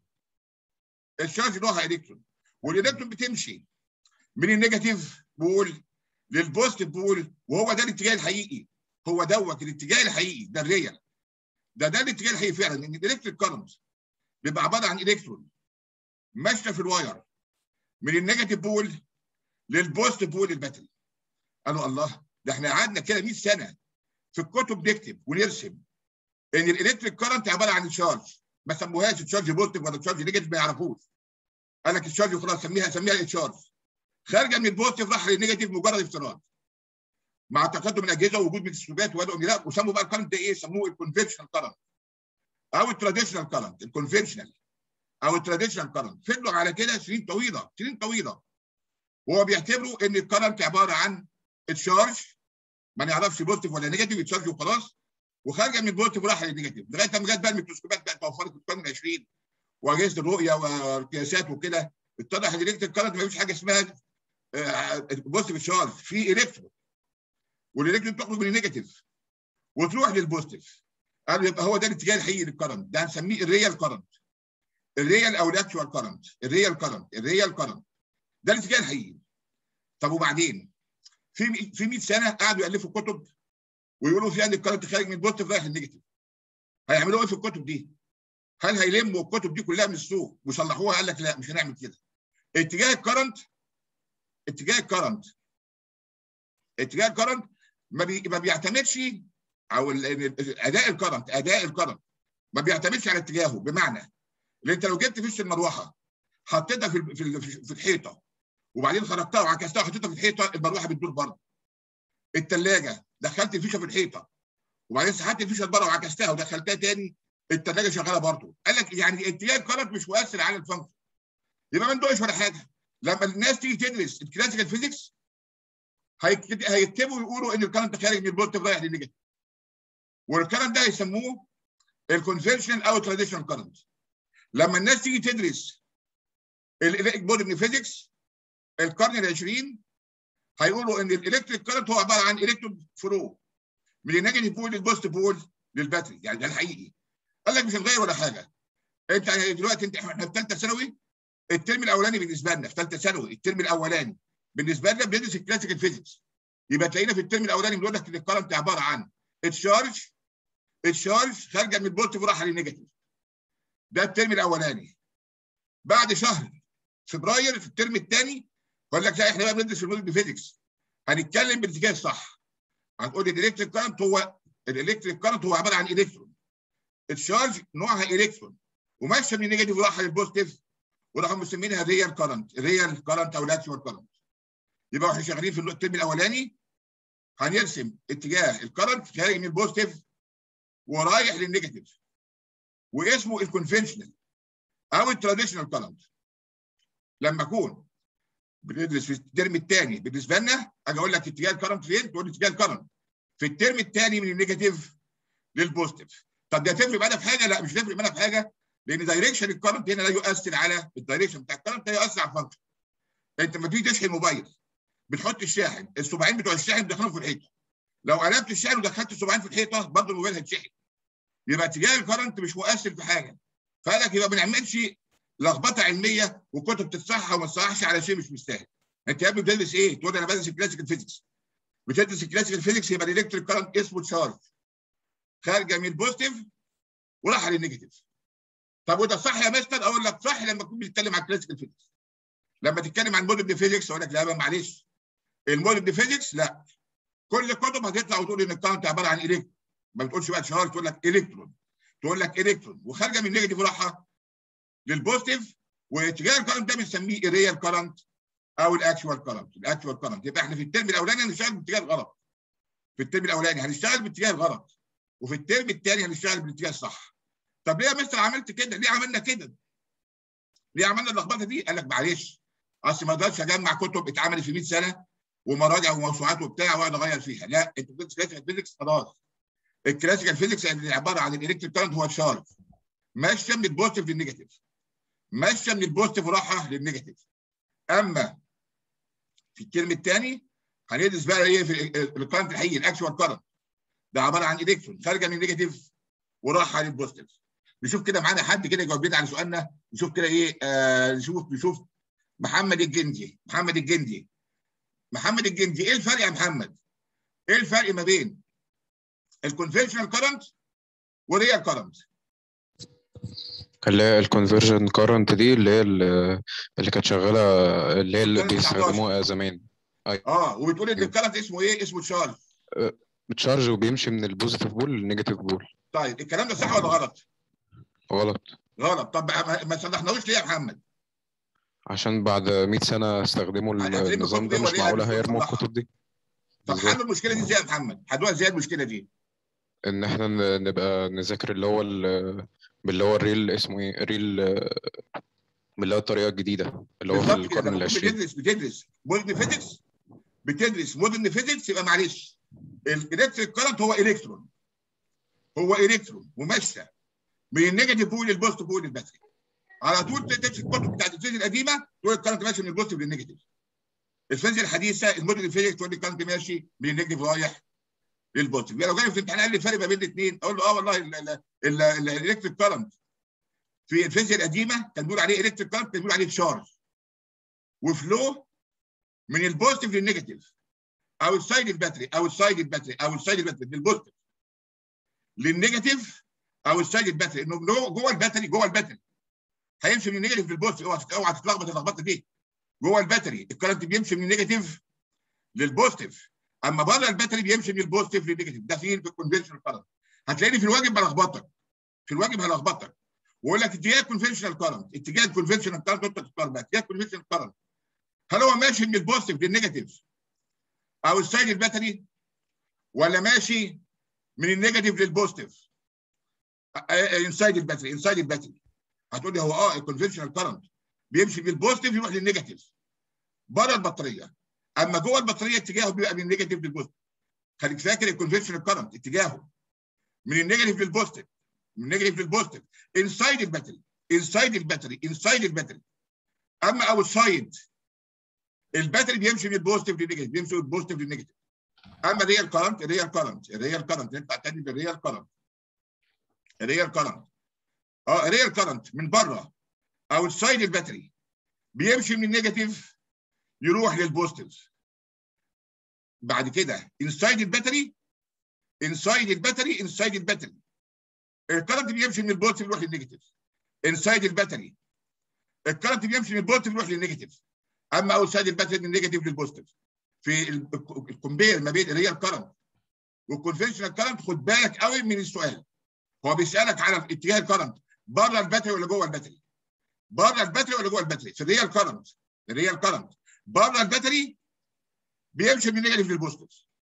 الشارج نوعها الكترون والالكترون بتمشي من النيجاتيف بول للبوزيتيف بول وهو ده الاتجاه الحقيقي هو دوت الاتجاه الحقيقي ده الريال ده ده الاتجاه الحقيقي فعلا ان الالكتريك كارنت بيبقى عباره عن الكترون ماشيه في الواير من النيجاتيف بول للبوزيتيف بول للباتري قالوا الله ده احنا قعدنا كده 100 سنه في الكتب نكتب ونرسم ان الالكتريك كارنت عباره عن تشارج ما سموهاش تشارج بوزيتيف ولا تشارج نيجاتيف ما يعرفوش قال لك التشارج وخلاص سميها سميها تشارج خارجه من البوزيتيف راح للنيجاتيف مجرد افتراض مع تقدم الاجهزه ووجود ميكروسكوبات وبداوا يراقبوا وسموا بقى الكارنت ده ايه؟ سموه الكونفنشنال كارنت او التراديشنال كارنت الكونفنشنال او التراديشنال كارنت فضلوا على كده سنين طويله سنين طويله وهو بيعتبروا ان الكارنت عباره عن تشارج ما نعرفش بوزيتيف ولا نيجاتيف تشارج وخلاص وخارجه من البوزيتيف وراح للنيجاتيف لغايه لما جت بقى الميكروسكوبات بقى توفرت في القرن العشرين واجهزه الرؤيه والقياسات وكده اتضح ان الالكتريك كارنت ما فيش حاجه اسمها بوزيتيف تشارج في الكترون والالكترون تخرج من النيجاتيف وتروح للبوزيتيف قالوا يبقى هو ده الاتجاه الحقيقي للكرنت ده هنسميه الريال كرنت الريال او الاكشوال كرنت الريال كرنت الريال كرنت ده الاتجاه الحقيقي طب وبعدين في في 100 سنه قعدوا يالفوا كتب ويقولوا فيها ان الكرنت خارج من البوزيتيف رايح للنيجاتيف هيعملوا ايه في الكتب دي؟ هل هيلموا الكتب دي كلها من السوق ويصلحوها؟ قال لك لا مش هنعمل كده. اتجاه الكرنت اتجاه الكرنت اتجاه الكرنت ما, بي... ما بيعتمدش او اداء الكرنت اداء الكرنت ما بيعتمدش على اتجاهه بمعنى ان انت لو جبت فيش المروحه حطيتها في في في الحيطه وبعدين خرجتها وعكستها وحطيتها في الحيطه المروحه بتدور برضه. الثلاجه دخلت الفيشه في الحيطه وبعدين سحبت الفيشه بره وعكستها ودخلتها تاني الثلاجه شغاله برضه قال لك يعني اتجاه الكرنت مش مؤثر على الفانكشن يبقى ما ندوقش ولا حاجه لما الناس تيجي تدرس الكلاسيكال فيزيكس هيكتبوا ويقولوا ان الكرنت خارج من البوزيتيف رايح للنيجاتيف والكرنت ده هيسموه الكونفنشنال او تراديشنال كرنت لما الناس تيجي تدرس الالكترون فيزيكس القرن ال 20 هيقولوا ان الالكتريك كرنت هو عباره عن الكترون فلو من النيجاتيف بول للبوزيتيف بول للباتري يعني ده الحقيقي قال لك مش هنغير ولا حاجه انت دلوقتي انت احنا في ثالثه ثانوي الترم الاولاني بالنسبه لنا في ثالثه ثانوي الترم الاولاني بالنسبه لنا بندرس الكلاسيكال فيزيكس يبقى تلاقينا في الترم الاولاني بنقول لك ان الكرنت عباره عن التشارج التشارج خارجه من البوزيتيف ورايحه للنيجاتيف ده الترم الاولاني بعد شهر فبراير في الترم الثاني قال لك لا احنا بقى بندرس في الموديل فيزيكس هنتكلم بالاتجاه الصح هنقول الالكتريك كارنت هو الالكتريك كارنت هو عباره عن الكترون التشارج نوعها الكترون وماشيه من النيجاتيف وراحه للبوزيتيف وراحوا مسمينها ريال كارنت ريال كارنت او الاكشوال كارنت يبقى احنا شغالين في الترم الاولاني هنرسم اتجاه الكارنت خارج من البوزيتيف ورايح للنيجاتيف واسمه الكونفنشنال او التراديشنال كارنت لما اكون بندرس في الترم الثاني بالنسبه لنا اجي اقول لك اتجاه الكرنت فين؟ تقول لي اتجاه الكرنت في الترم الثاني من النيجاتيف للبوزيتيف طب ده هتفرق معانا في حاجه؟ لا مش هتفرق معانا في حاجه لان دايركشن الكرنت هنا لا يؤثر على الدايركشن بتاع الكرنت لا يؤثر على الفانكشن انت لما تيجي تشحن موبايل بتحط الشاحن الصباعين بتوع الشاحن بتدخلهم في الحيطه لو قلبت الشاحن ودخلت الصباعين في الحيطه برضه الموبايل هيتشحن يبقى اتجاه الكرنت مش مؤثر في حاجه فقال لك يبقى ما بنعملش لخبطه علميه وكتب تتصحح وما تصححش على شيء مش مستاهل انت يا ابني بتدرس ايه؟ تقول انا بدرس الكلاسيكال فيزيكس بتدرس الكلاسيكال فيزيكس يبقى الالكتريك كارنت اسمه تشارج خارجه من البوزيتيف ورايحه للنيجاتيف طب وده صح يا مستر اقول لك صح لما تكون بتتكلم عن الكلاسيكال فيزيكس لما تتكلم عن موديل فيزيكس اقول لك لا معلش الموديل فيزيكس لا كل الكتب هتطلع وتقول ان الكارنت عباره عن الكترون ما بتقولش بقى تشارج تقول لك الكترون تقول لك الكترون وخارجه من النيجاتيف ورايحه للبوزيتيف واتجاه الكرنت ده بنسميه الريال كرنت او الاكشوال كرنت الاكشوال كرنت يبقى احنا في الترم الاولاني هنشتغل باتجاه الغلط في الترم الاولاني هنشتغل باتجاه الغلط وفي الترم الثاني هنشتغل بالاتجاه الصح طب ليه يا مستر عملت كده ليه عملنا كده ليه عملنا اللخبطه دي قال لك معلش اصل ما اقدرش اجمع كتب اتعملت في 100 سنه ومراجع وموسوعات وبتاع واقعد اغير فيها لا انت بتدرس كلاسيكال فيزيكس خلاص الكلاسيكال فيزيكس اللي عباره عن الالكتريك كرنت هو تشارج ماشيه من البوزيتيف للنيجاتيف ماشيه من البوزيتيف وراحه للنيجاتيف اما في الترم الثاني هندرس بقى ايه في الكرنت الحقيقي الاكشوال كرنت ده عباره عن الكترون خارجه من النيجاتيف وراحه للبوزيتيف نشوف كده معانا حد كده يجاوب لنا على سؤالنا نشوف كده ايه آه نشوف نشوف محمد الجندي محمد الجندي محمد الجندي ايه الفرق يا محمد؟ ايه الفرق ما بين الكونفشنال كرنت والريال كرنت؟ اللي هي الكونفرجن كارنت دي اللي هي اللي اللي كانت شغاله اللي هي اللي بيستخدموها زمان اه وبتقول ان الكرنت اسمه ايه؟ اسمه تشارج بتشارج وبيمشي من البوزيتيف بول للنيجاتيف بول طيب الكلام ده صح ولا غلط؟ غلط غلط طب ما- ما صلحناهوش ليه يا محمد؟ عشان بعد 100 سنه استخدموا هيقدموا النظام الكتب ده دي مش ولا معقوله إيه؟ هيرموا صلحها. الكتب دي طب بالظبط. حلوا المشكله دي ازاي يا محمد؟ حلوها ازاي المشكله دي؟ ان احنا ن- نبقى نذاكر اللي هو ال- باللي هو الريل اسمه ايه ريل اللي هو الطريقه الجديده اللي هو في بالظبط كده القرن لما تكون العشرين بتدرس بتدرس مودرن فيزيكس بتدرس مودرن فيزيكس يبقى معلش الالكتريك كرنت هو الكترون هو الكترون وماشيه من النيجاتيف بول للبوزيتيف بول للباتري على طول تمسك الكتب بتاعت الفيزياء القديمه تقول الكرنت ماشي من البوزيتيف للنيجاتيف الفيزياء الحديثه المودرن فيزيكس تقول الكرنت ماشي من النيجاتيف رايح للبوزيتيف يعني لو جاي في الامتحان قال لي الفرق ما بين الاثنين اقول له اه والله الالكتريك كرنت في الفيزياء القديمه كان بيقول عليه الكتريك كرنت كان بيقول عليه تشارج وفلو من البوزيتيف للنيجاتيف او السايد الباتري او السايد الباتري او السايد الباتري للبوزيتيف للنيجاتيف او السايد الباتري انه جوه جوه الباتري جوه الباتري هيمشي من النيجاتيف للبوزيتيف اوعى اوعى تتلخبط اللخبطه دي جوه الباتري الكرنت بيمشي من النيجاتيف للبوزيتيف اما بره الباتري بيمشي من البوزيتيف للنيجاتيف ده فين في الكونفنشنال كرنت هتلاقيني في الواجب بلخبطك في الواجب هلخبطك واقول لك اتجاه الكونفنشنال كرنت اتجاه الكونفنشنال كرنت انت تختار بقى اتجاه الكونفنشنال كرنت هل هو ماشي من البوزيتيف للنيجاتيف او السايد الباتري ولا ماشي من النيجاتيف للبوزيتيف انسايد الباتري انسايد الباتري هتقول لي هو اه الكونفنشنال كرنت بيمشي من البوزيتيف يروح للنيجاتيف بره البطاريه اما جوه البطاريه اتجاهه بيبقى من النيجاتيف للبوزيتيف خليك فاكر الكونفشنال كرنت اتجاهه من النيجاتيف للبوزيتيف من النيجاتيف للبوزيتيف انسايد الباتري انسايد الباتري انسايد الباتري اما اوتسايد الباتري بيمشي من البوزيتيف للنيجاتيف بيمشي من البوزيتيف للنيجاتيف اما الريال كرنت الريال كرنت الريال كرنت نطلع تاني بالريال كرنت الريال كرنت اه الريال كرنت من بره اوتسايد الباتري بيمشي من النيجاتيف يروح للبوزيتيف بعد كده انسايد الباتري انسايد الباتري انسايد الباتري الكرنت بيمشي من البوزيتيف يروح للنيجاتيف انسايد الباتري الكرنت بيمشي من البوزيتيف يروح للنيجاتيف اما اوتسايد الباتري من النيجاتيف للبوزيتيف في الكومبير ما بين الريال كرنت والكونفشنال كرنت خد بالك قوي من السؤال هو بيسالك على اتجاه الكرنت بره الباتري ولا جوه الباتري بره الباتري ولا جوه الباتري في الريال كرنت الريال كرنت بره الباتري بيمشي من النيجاتيف للبوزيتيف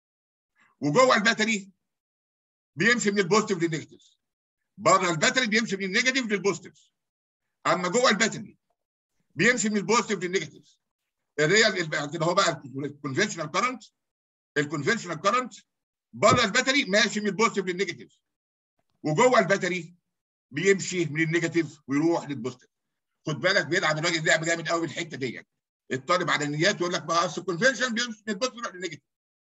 وجوه الباتري بيمشي من البوزيتيف للنيجاتيف بره الباتري بيمشي من النيجاتيف للبوزيتيف اما جوه الباتري بيمشي من البوزيتيف للنيجاتيف الريال كده هو بقى الكونفشنال كرنت الكونفشنال كرنت بره الباتري ماشي من البوزيتيف للنيجاتيف وجوه الباتري بيمشي من النيجاتيف ويروح للبوزيتيف خد بالك بيلعب الراجل لعب جامد قوي في الحته ديت الطالب على النيات يقول لك ما اصل الكونفشن بيمشي من البوزيتيف يروح للنيجاتيف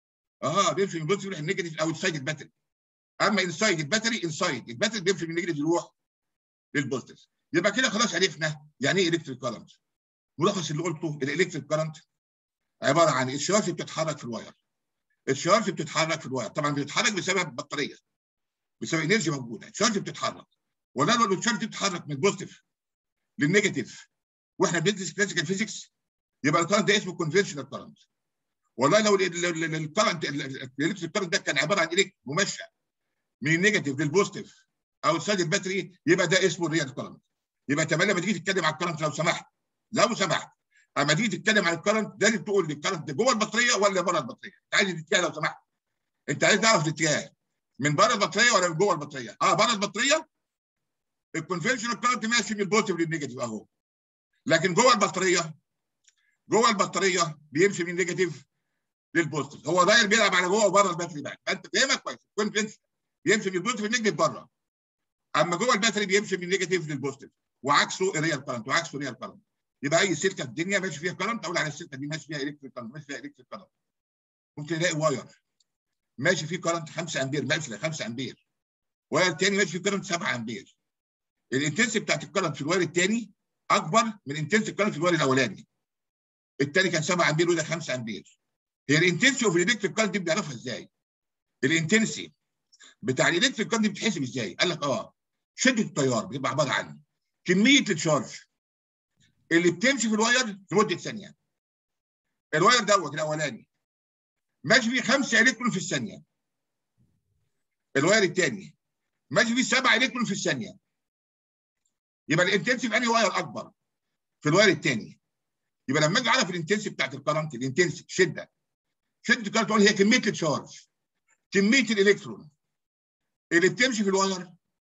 اه بيمشي من البوزيتيف يروح للنيجاتيف او انسايد الباتري اما انسايد الباتري انسايد الباتري بيمشي من النيجاتيف يروح للبوزيتيف يبقى كده خلاص عرفنا يعني ايه الكتريك كارنت ملخص اللي قلته الالكتريك كارنت عباره عن الشارج بتتحرك في الواير الشارج بتتحرك في الواير طبعا بتتحرك بسبب بطاريه بسبب انرجي موجوده الشارج بتتحرك ولا لو الشارج بتتحرك من البوزيتيف للنيجاتيف واحنا بندرس كلاسيكال فيزيكس يبقى الكارنت ده اسمه كونفشنال كارنت والله لو الكارنت الالكتريك كارنت ده كان عباره عن الكتريك ممشى من النيجاتيف للبوزيتيف او سايد الباتري يبقى ده اسمه الريال كارنت يبقى تمام لما تيجي تتكلم على الكارنت لو سمحت لو سمحت اما تيجي تتكلم عن الكارنت لازم تقول لي الكارنت ده جوه البطاريه ولا بره البطاريه انت عايز الاتجاه لو سمحت انت عايز تعرف الاتجاه من بره البطاريه ولا من جوه البطاريه اه بره البطاريه الكونفشنال كارنت ماشي من البوزيتيف للنيجاتيف اهو لكن جوه البطاريه جوه البطاريه بيمشي من النيجاتيف للبوزيتيف هو داير بيلعب على جوه وبره الباتري بقى فانت فاهمك كويس كونفشن بيمشي من البوزيتيف للنيجاتيف بره اما جوه الباتري بيمشي من النيجاتيف للبوزيتيف وعكسه الريال كارنت وعكسه الريال كارنت يبقى اي سلكه في الدنيا ماشي فيها كارنت اقول على السلكه دي ماشي فيها الكتريك كارنت ماشي فيها الكتريك كارنت ممكن الاقي واير ماشي فيه كارنت 5 امبير ماشي 5 امبير واير تاني ماشي فيه كارنت 7 امبير الانتنسي بتاعت الكارنت في الواير الثاني اكبر من انتنسي الكارنت في الواير الاولاني الثاني كان 7 امبير وده 5 امبير هي الانتنسي اوف الالكتريك كارنت دي بنعرفها ازاي؟ الانتنسي بتاع الالكتريك كارنت بتتحسب ازاي؟ قال لك اه شده التيار بتبقى عباره عن كميه التشارج اللي بتمشي في الواير لمده ثانيه الواير دوت الاولاني ماشي فيه 5 الكترون في الثانيه الواير الثاني ماشي فيه 7 الكترون في الثانيه يبقى الانتنسي في انهي واير اكبر في الواير الثاني يبقى لما اجي اعرف الانتنسي بتاعت الكرنت الانتنسي شده شده الكرنت هي كميه التشارج كميه الالكترون اللي بتمشي في الواير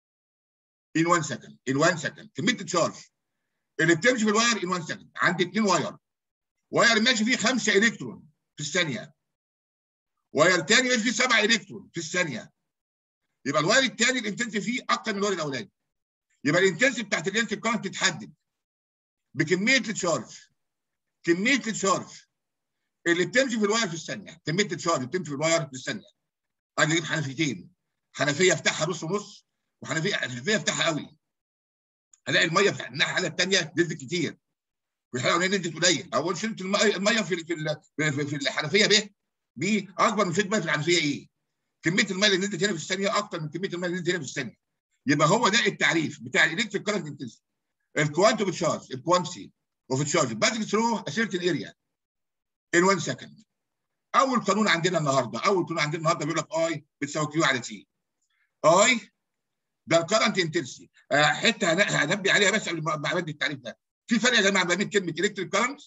in 1 second in 1 second كميه التشارج اللي بتمشي في الواير in 1 second عندي اثنين واير واير ماشي فيه 5 الكترون في الثانيه واير تاني ماشي فيه 7 الكترون في الثانيه يبقى الواير الثاني الانتنسي فيه اكتر من الواير الاولاني يبقى الانتنسي بتاعت الالكتريك كارنت تتحدد بكميه التشارج كميه التشارج اللي بتمشي في الواير في الثانيه كميه التشارج اللي بتمشي في الواير في الثانيه اجي اجيب حنفيتين حنفيه افتحها نص ونص وحنفيه حنفيه افتحها قوي الاقي الميه في الناحيه الثانيه نزلت كتير في الحلقه الاولانيه نزلت قليل اول شلت الميه في في في الحنفيه ب ب اكبر من شده الميه في الحنفيه ايه؟ كميه الميه اللي نزلت هنا في الثانيه اكتر من كميه الميه اللي نزلت هنا في الثانيه يبقى هو ده التعريف بتاع الالكتريك كارنت انتنسيتي الكوانتم تشارج الكوانتسي اوف تشارج باسك ثرو ا سيرتن اريا ان 1 سكند اول قانون عندنا النهارده اول قانون عندنا النهارده بيقول لك اي بتساوي كيو على تي اي ده الكرنت انتنسيتي آه حته هنبي عليها بس قبل ما ابدي التعريف ده في فرق يا جماعه بين كلمه الكتريك كارنت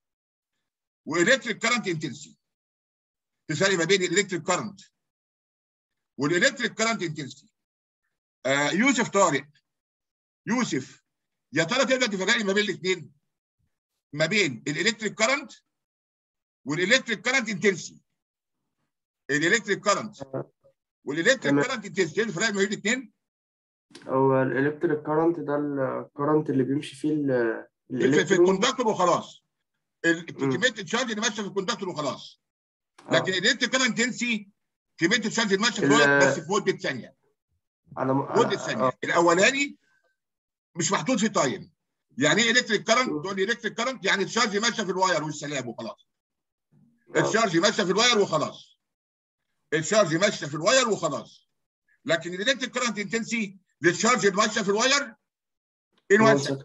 والكتريك كارنت انتنسيتي في فرق ما بين الالكتريك كارنت والالكتريك كارنت انتنسيتي آه يوسف طارق يوسف يا ترى تقدر تفرق لي ما بين الاثنين ما بين الالكتريك كارنت والالكتريك كارنت انتنسي الالكتريك كارنت والالكتريك تمام. كارنت انتنسي ايه الفرق ما بين الاثنين؟ هو الالكتريك كارنت ده الكارنت اللي بيمشي فيه ال- في, في الالكترون الكوندكتور وخلاص مم. كميه التشارج اللي ماشيه في الكوندكتور وخلاص آه. لكن الالكتريك كارنت انتنسي كميه التشارج اللي ماشيه في ال- الوقت بس في مده ثانيه على م... مده ثانيه آه. الاولاني مش محطوط في تايم يعني ايه الكتريك كارنت؟ تقول لي الكتريك كارنت يعني الشارج ماشيه في الواير والسلام وخلاص آه. الشارج ماشيه في الواير وخلاص الشارج ماشيه في الواير وخلاص لكن الالكتريك كارنت انتنسي للشارج اللي ماشيه في الواير ان 1 One سكند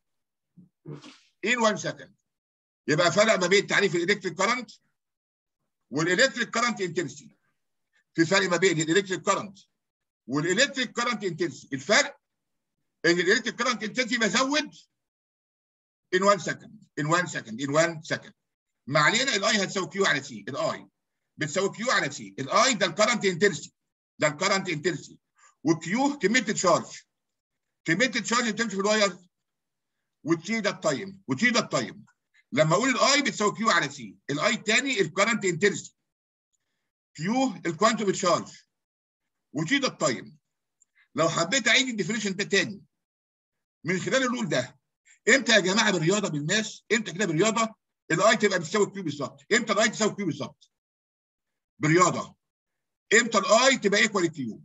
ان 1 سكند يبقى فرق ما بين تعريف الالكتريك كارنت والالكتريك كارنت انتنسي في فرق ما بين الالكتريك كارنت والالكتريك كارنت انتنسي الفرق ان الالكتريك كارنت انتنسي بزود ان 1 سكند ان 1 سكند ان 1 سكند ما علينا الاي هتساوي كيو على سي الاي بتساوي كيو على سي الاي ده الكرنت انتنسي ده الكرنت انتنسي وكيو كميه التشارج كميه التشارج اللي بتمشي في الواير وتي ده التايم وتي ده التايم لما اقول الاي بتساوي كيو على سي الاي الثاني الكرنت انتنسي كيو الكوانتوم تشارج وتي ده التايم لو حبيت اعيد الديفينيشن ده تاني من خلال الرول ده امتى يا جماعه بالرياضه بالماس امتى كده بالرياضه الاي تبقى بتساوي كيو بالظبط امتى الاي تساوي كيو بالظبط بالرياضه امتى الاي تبقى ايكوال كيو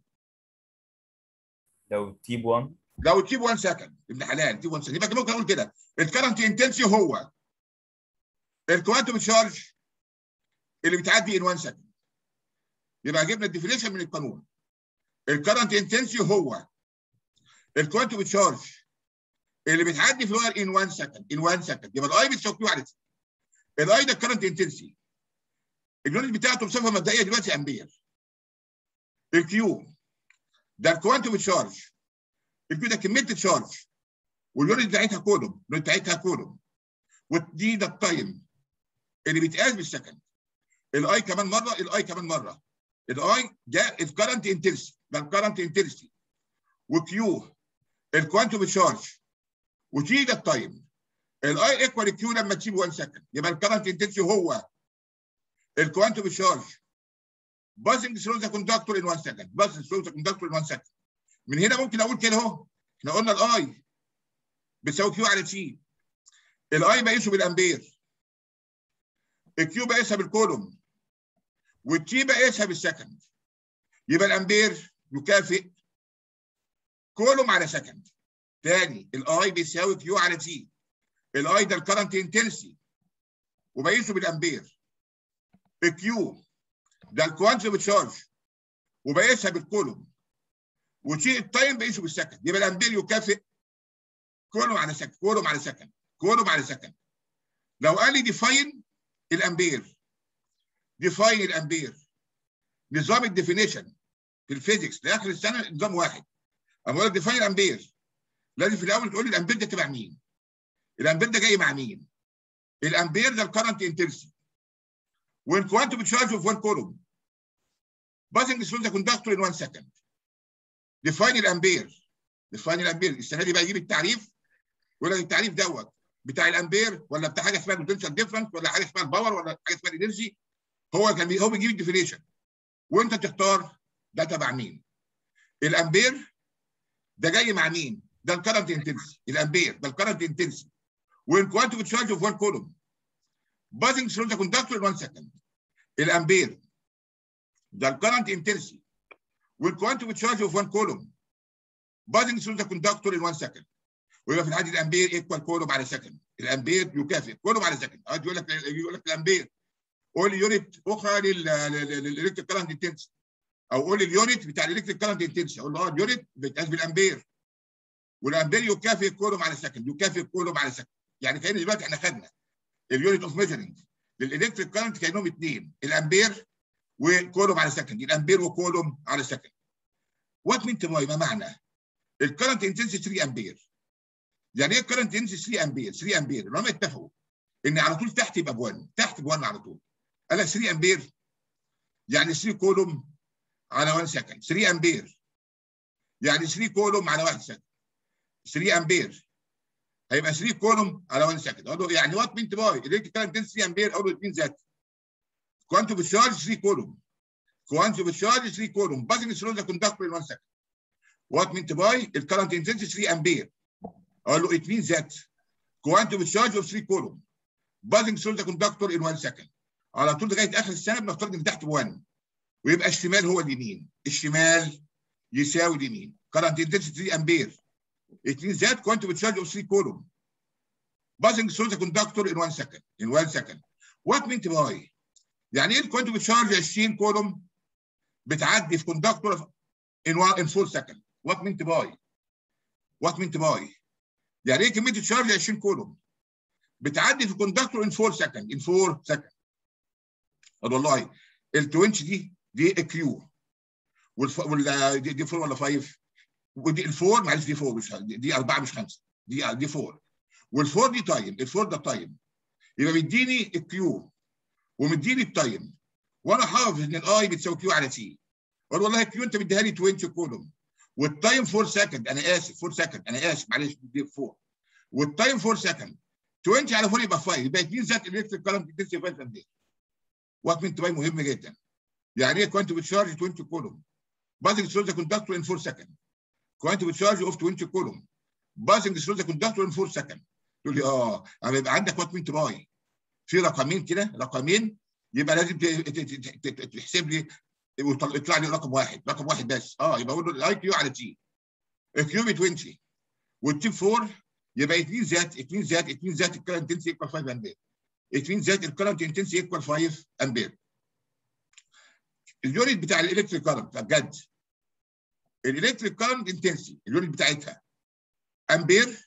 لو تيب 1 لو تجيب 1 سكند ابن حلال تجيب 1 سكند يبقى ممكن اقول كده الكرنت انتنسي هو الكوانتوم تشارج اللي بتعدي ان 1 سكند يبقى جبنا الديفينيشن من القانون الكرنت انتنسي هو الكوانتوم تشارج اللي بتعدي في الواير ان 1 سكند ان 1 سكند يبقى الاي بتساوي كيو على الاي ده الكرنت انتنسي اليونت بتاعته بصفه مبدئيه دلوقتي امبير الكيو ده الكوانتوم تشارج الكيو ده كميه التشارج واليونت بتاعتها كولوم اليونت بتاعتها كولوم ودي ده التايم اللي بيتقاس بالسكند الاي كمان مره الاي كمان مره الاي ده الكرنت انتنسي ده الكرنت انتنسي وكيو الكوانتوم تشارج وتي ده التايم الاي ايكوال كيو لما تسيب 1 سكند يبقى الكرنت انتنسي هو الكوانتوم تشارج بازنج ثرو ذا كوندكتور ان 1 سكند بازنج ثرو ذا كوندكتور ان 1 سكند من هنا ممكن اقول كده اهو احنا قلنا الاي بتساوي كيو على سي الاي بقيسه بالامبير الكيو بقيسها بالكولوم والتي بقيسها بالسكند يبقى الامبير يكافئ كولوم على سكند تاني الاي بيساوي كيو على تي الاي ده الكرنت انتنسي وبقيسه بالامبير الكيو ده الكوانتم تشارج وبقيسها بالكولوم وتي التايم بقيسه بالسكند يبقى الامبير يكافئ كولوم على سكند كولوم على سكند كولوم على سكند لو قال لي ديفاين الامبير ديفاين الامبير نظام الديفينيشن في الفيزيكس لاخر السنه نظام واحد اما اقول لك ديفاين الامبير لازم في الاول تقول لي الامبير ده تبع مين الامبير ده جاي مع مين الامبير ده الكرنت انتنسي when quantum charge of one column passing through the conductor in one second define الامبير define الامبير السنه دي بقى يجيب التعريف ولا التعريف دوت بتاع الامبير ولا بتاع حاجه اسمها البوتنشال ديفرنس ولا حاجه اسمها الباور ولا حاجه اسمها الانرجي هو كان بي هو بيجيب الديفينيشن وانت تختار ده تبع مين الامبير ده جاي مع مين ده الكرنت انتنسي الامبير ده الكرنت انتنسي when quantum charge of one column passing through the conductor in one second الامبير ده الكرنت انتنسي when quantum charge of one column passing through the conductor in one second ويبقى في الحاله الامبير ايكوال كولوم على سكند الامبير يكافئ كولوم على سكند اه يقول لك يقول لك الامبير قول لي يونت اخرى للالكتريك كرنت انتنسي او قول لي اليونت بتاع الالكتريك كرنت انتنسي اقول له اه اليونت بيتقاس بالامبير والامبير يكافئ كولوم على سكند يكافئ كولوم على سكند يعني كان دلوقتي احنا خدنا اليونت اوف ميجرنج للالكتريك كرنت كانهم اثنين الامبير وكولوم على سكند الامبير وكولوم على سكند وات مين باي ما معنى الكرنت انتنسي 3 امبير يعني ايه الكرنت انتنسي 3 امبير 3 امبير اللي هم اتفقوا ان على طول تحت يبقى ب1 تحت ب1 على طول قال لك 3 امبير يعني 3 كولوم على 1 سكند 3 امبير يعني 3 كولوم على 1 سكند 3 امبير هيبقى 3 كولوم على 1 سكند اقول له يعني وات مينت باي الكتريك كارنت 3 امبير اقول له 2 ذات كوانتم بالشارج 3 كولوم كوانتم بالشارج 3 كولوم بازنج ثرو ذا كوندكتور ان 1 سكند وات مينت باي الكرنت انتنسيتي 3 امبير اقول له 2 ذات كوانتم بالشارج اوف 3 كولوم بازنج ثرو ذا كوندكتور ان 1 سكند على طول لغايه اخر السنه بنفترض ان تحت 1 ويبقى الشمال هو اليمين الشمال يساوي اليمين كرنت انتنسيتي 3 امبير 2 ذات كوانتم بالشارج اوف 3 كولوم بازنج ثرو ذا كوندكتور ان 1 سكند ان 1 سكند وات مينت باي يعني ايه الكوانتم بالشارج 20 كولوم بتعدي في كوندكتور ان 1 ان 4 سكند وات مينت باي وات مينت باي يعني ايه كميه الشارج 20 كولوم بتعدي في كوندكتور ان 4 سكند ان 4 سكند طب والله ال 20 دي دي كيو والف... وال دي, دي 4 ولا 5 ودي الفور معلش دي 4 مش دي, دي 4 مش 5 دي دي 4 والفور دي تايم الفور ده تايم يبقى مديني الكيو ومديني التايم وانا حافظ ان الاي بتساوي كيو على تي اقول والله كيو انت مديها لي 20 كولوم والتايم 4 سكند انا اسف 4 سكند انا اسف معلش دي 4 والتايم 4 سكند 20 على 4 يبقى 5 يبقى 2 ذات الكتريك كارنت انتنسيتي 5 امبير وقت من باي مهم جدا يعني ايه كوانتم بتشارج 20 كولوم بازنج ثرو ذا كوندكتور ان 4 سكند كوانتم بتشارج اوف 20 كولوم بازنج ثرو ذا كوندكتور ان 4 سكند تقول لي اه اما يبقى عندك وات من باي في رقمين كده رقمين يبقى لازم تحسب لي ويطلع لي رقم واحد رقم واحد بس اه يبقى اقول له الاي كيو على تي الكيو ب 20 والتي 4 يبقى 2 ذات 2 ذات 2 ذات الكرنت انتنسي ايكوال 5 امبير 2 ذات الكرنت انتنسي ايكوال 5 امبير اليونت بتاع الالكتريك كارنت بجد الالكتريك كارنت انتنسي اليونت بتاعتها امبير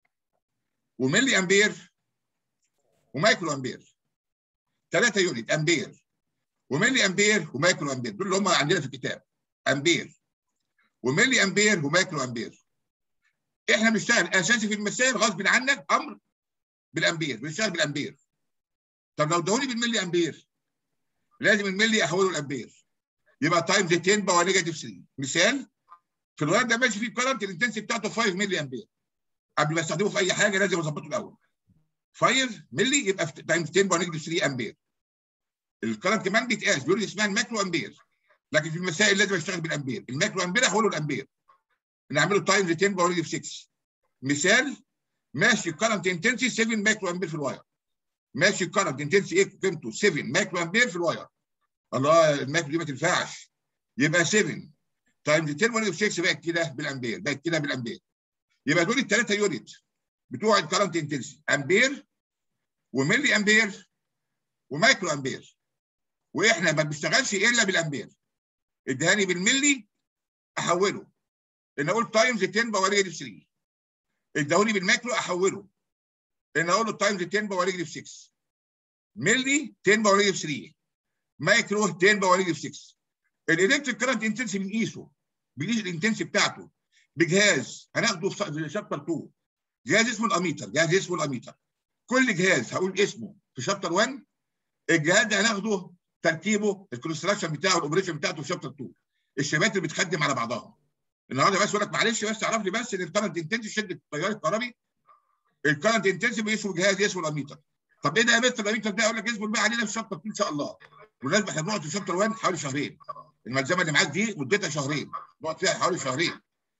وملي امبير ومايكرو امبير ثلاثه يونت امبير وملي امبير ومايكرو امبير دول اللي هم عندنا في الكتاب امبير وملي امبير ومايكرو امبير احنا بنشتغل اساسي في المسائل غصب عنك امر بالامبير بنشتغل بالامبير طب لو ادوني بالملي امبير لازم الملي احوله لامبير يبقى تايمز 10 باور نيجاتيف 3 مثال في الورق ده ماشي فيه كارنت الانتنسي بتاعته 5 ملي امبير قبل ما استخدمه في اي حاجه لازم اظبطه الاول 5 ملي يبقى تايمز 10 باور نيجاتيف 3 امبير الكرنت كمان بيتقاس بيقول لي اسمها الماكرو امبير لكن في المسائل لازم اشتغل بالامبير الماكرو امبير احوله الامبير نعمله تايمز 10 باور نيجاتيف 6 مثال ماشي الكرنت انتنسي 7 مايكرو امبير في الواير ماشي الكرنت انتنسي ايه قيمته 7 مايكرو امبير في الواير الله المايكرو دي ما تنفعش يبقى 7 تايمز 10 باور نيجاتيف 6 بقت كده بالامبير بقت كده بالامبير يبقى دول الثلاثه يونت بتوع الكرنت انتنسي امبير وملي امبير ومايكرو امبير واحنا ما بنشتغلش الا بالامبير ادهاني بالملي احوله ان اقول تايمز 10 باور نيجاتيف 3 ادهوني بالماكرو احوله ان اقول له تايمز 10 باور نيجاتيف 6 ملي 10 باور نيجاتيف 3 مايكرو 10 باور نيجاتيف 6 الالكتريك كرنت انتنسي بنقيسه بنقيس الانتنسي بتاعته بجهاز هناخده في شابتر 2 جهاز اسمه الاميتر جهاز اسمه الاميتر كل جهاز هقول اسمه في شابتر 1 الجهاز ده هناخده تركيبه الكونستراكشن بتاعه الاوبريشن بتاعته في شابتر 2 الشبات اللي بتخدم على بعضها النهارده بس اقول لك معلش بس اعرف لي بس ان الكرنت انتنسي شده التيار الكهربي الكرنت انتنسي بيقيسه جهاز اسمه الاميتر طب ايه ده يا مستر الاميتر ده اقول لك اصبر بقى علينا في شابتر 2 ان شاء الله بالمناسبه احنا بنقعد في شابتر 1 حوالي شهرين الملزمه اللي معاك دي مدتها شهرين نقعد فيها حوالي شهرين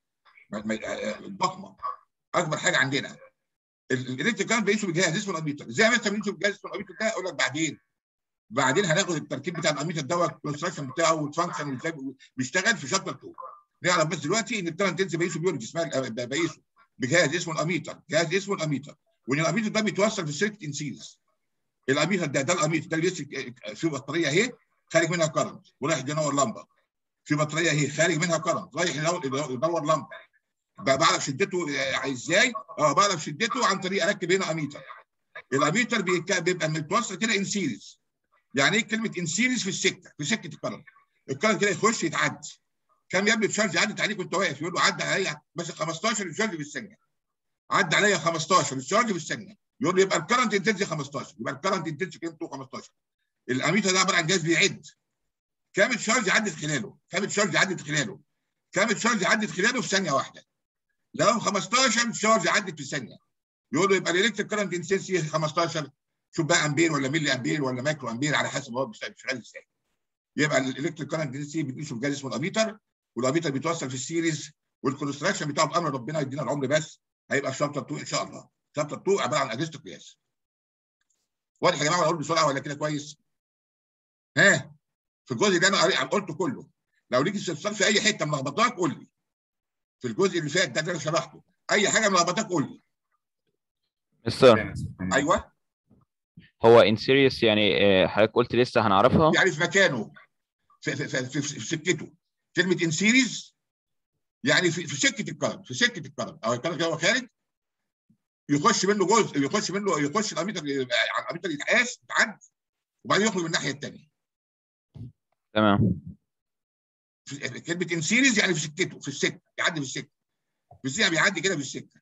الضخمه اكبر حاجه عندنا الالكتريك كارنت بيقيسه بجهاز اسمه الاميتر ازاي مثلا بنقيسه بجهاز اسمه الاميتر ده اقول لك بعدين بعدين هناخد التركيب بتاع الاميتر دوت الكونستراكشن بتاعه والفانكشن وازاي بيشتغل في شابتر 2 نعرف بس دلوقتي ان الكرنت انتنسي بيقيسه بيونت اسمها بيقيسه بجهاز اسمه الاميتر جهاز اسمه الاميتر وان الاميتر ده بيتوصل في سيركت ان سيريز الاميتر ده ده الاميتر ده اللي في بطاريه اهي خارج منها كرنت ورايح ينور لمبه في بطاريه اهي خارج منها كرنت رايح يدور لمبه بعرف شدته ازاي؟ اه بعرف شدته عن طريق اركب هنا اميتر الاميتر بيبقى متوصل كده ان سيريز يعني ايه كلمه ان سيريز في السكه في سكه الكرنت الكرنت كده يخش يتعدي كم يا ابني تشارج عدت عليك وانت واقف يقول له عدى عليا بس 15 تشارج في الثانيه عدى عليا 15 تشارج في الثانيه يقول له يبقى الكرنت انتنسي 15 يبقى الكرنت انتنسي قيمته 15 الاميتر ده عباره عن جهاز بيعد كام تشارج عدت خلاله كام تشارج عدت خلاله كام تشارج عدت خلاله في ثانيه واحده لو 15 تشارج عدت في ثانيه يقول له يبقى الالكتريك كرنت انتنسي 15 شوف بقى امبير ولا ملي امبير ولا مايكرو امبير على حسب هو شغال ازاي يبقى الالكتريك كرنت انتنسي بنقيسه بجهاز اسمه الاميتر والاميتر بيتوصل في السيريز والكونستراكشن بتاعه بامر ربنا يدينا العمر بس هيبقى في شابتر 2 ان شاء الله شابتر 2 عباره عن اجهزه القياس واضح يا جماعه ولا اقول بسرعه ولا كده كويس ها في الجزء ده انا قري- قلته كله لو ليك استفسار في اي حته ملخبطاك قول لي في الجزء اللي فات ده اللي انا شرحته اي حاجه ملخبطاك قول لي مستر ايوه هو ان سيريس يعني آه، حضرتك قلت لسه هنعرفها يعني في مكانه في في في, في, في سكته كلمه ان سيريز يعني في, في سكه الكرنت في سكه الكرنت او الكرنت هو خارج يخش منه جزء يخش منه يخش الاميتر على الاميتر يتقاس يتعد وبعدين يخرج من الناحيه الثانيه تمام كلمه ان سيريز يعني في سكته في السكه يعدي في السكه في السكه بيعدي كده في السكه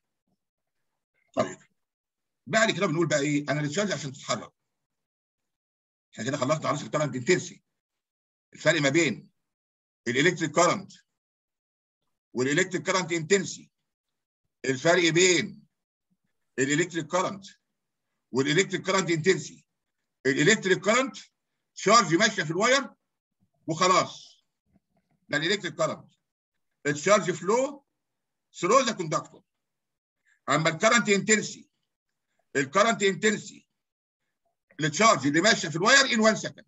طيب بعد كده بنقول بقى ايه انا التشارج عشان تتحرك احنا كده خلصنا عناصر الكرنت انتنسي الفرق ما بين الالكتريك كرنت والالكتريك كرنت انتنسي الفرق بين الالكتريك كرنت والالكتريك كرنت انتنسي الالكتريك كرنت شارج ماشيه في الواير وخلاص ده الالكتريك كرنت الشارج فلو ثرو ذا كوندكتور اما الكرنت انتنسي الكرنت انتنسي التشارج اللي ماشيه في الواير ان 1 سكند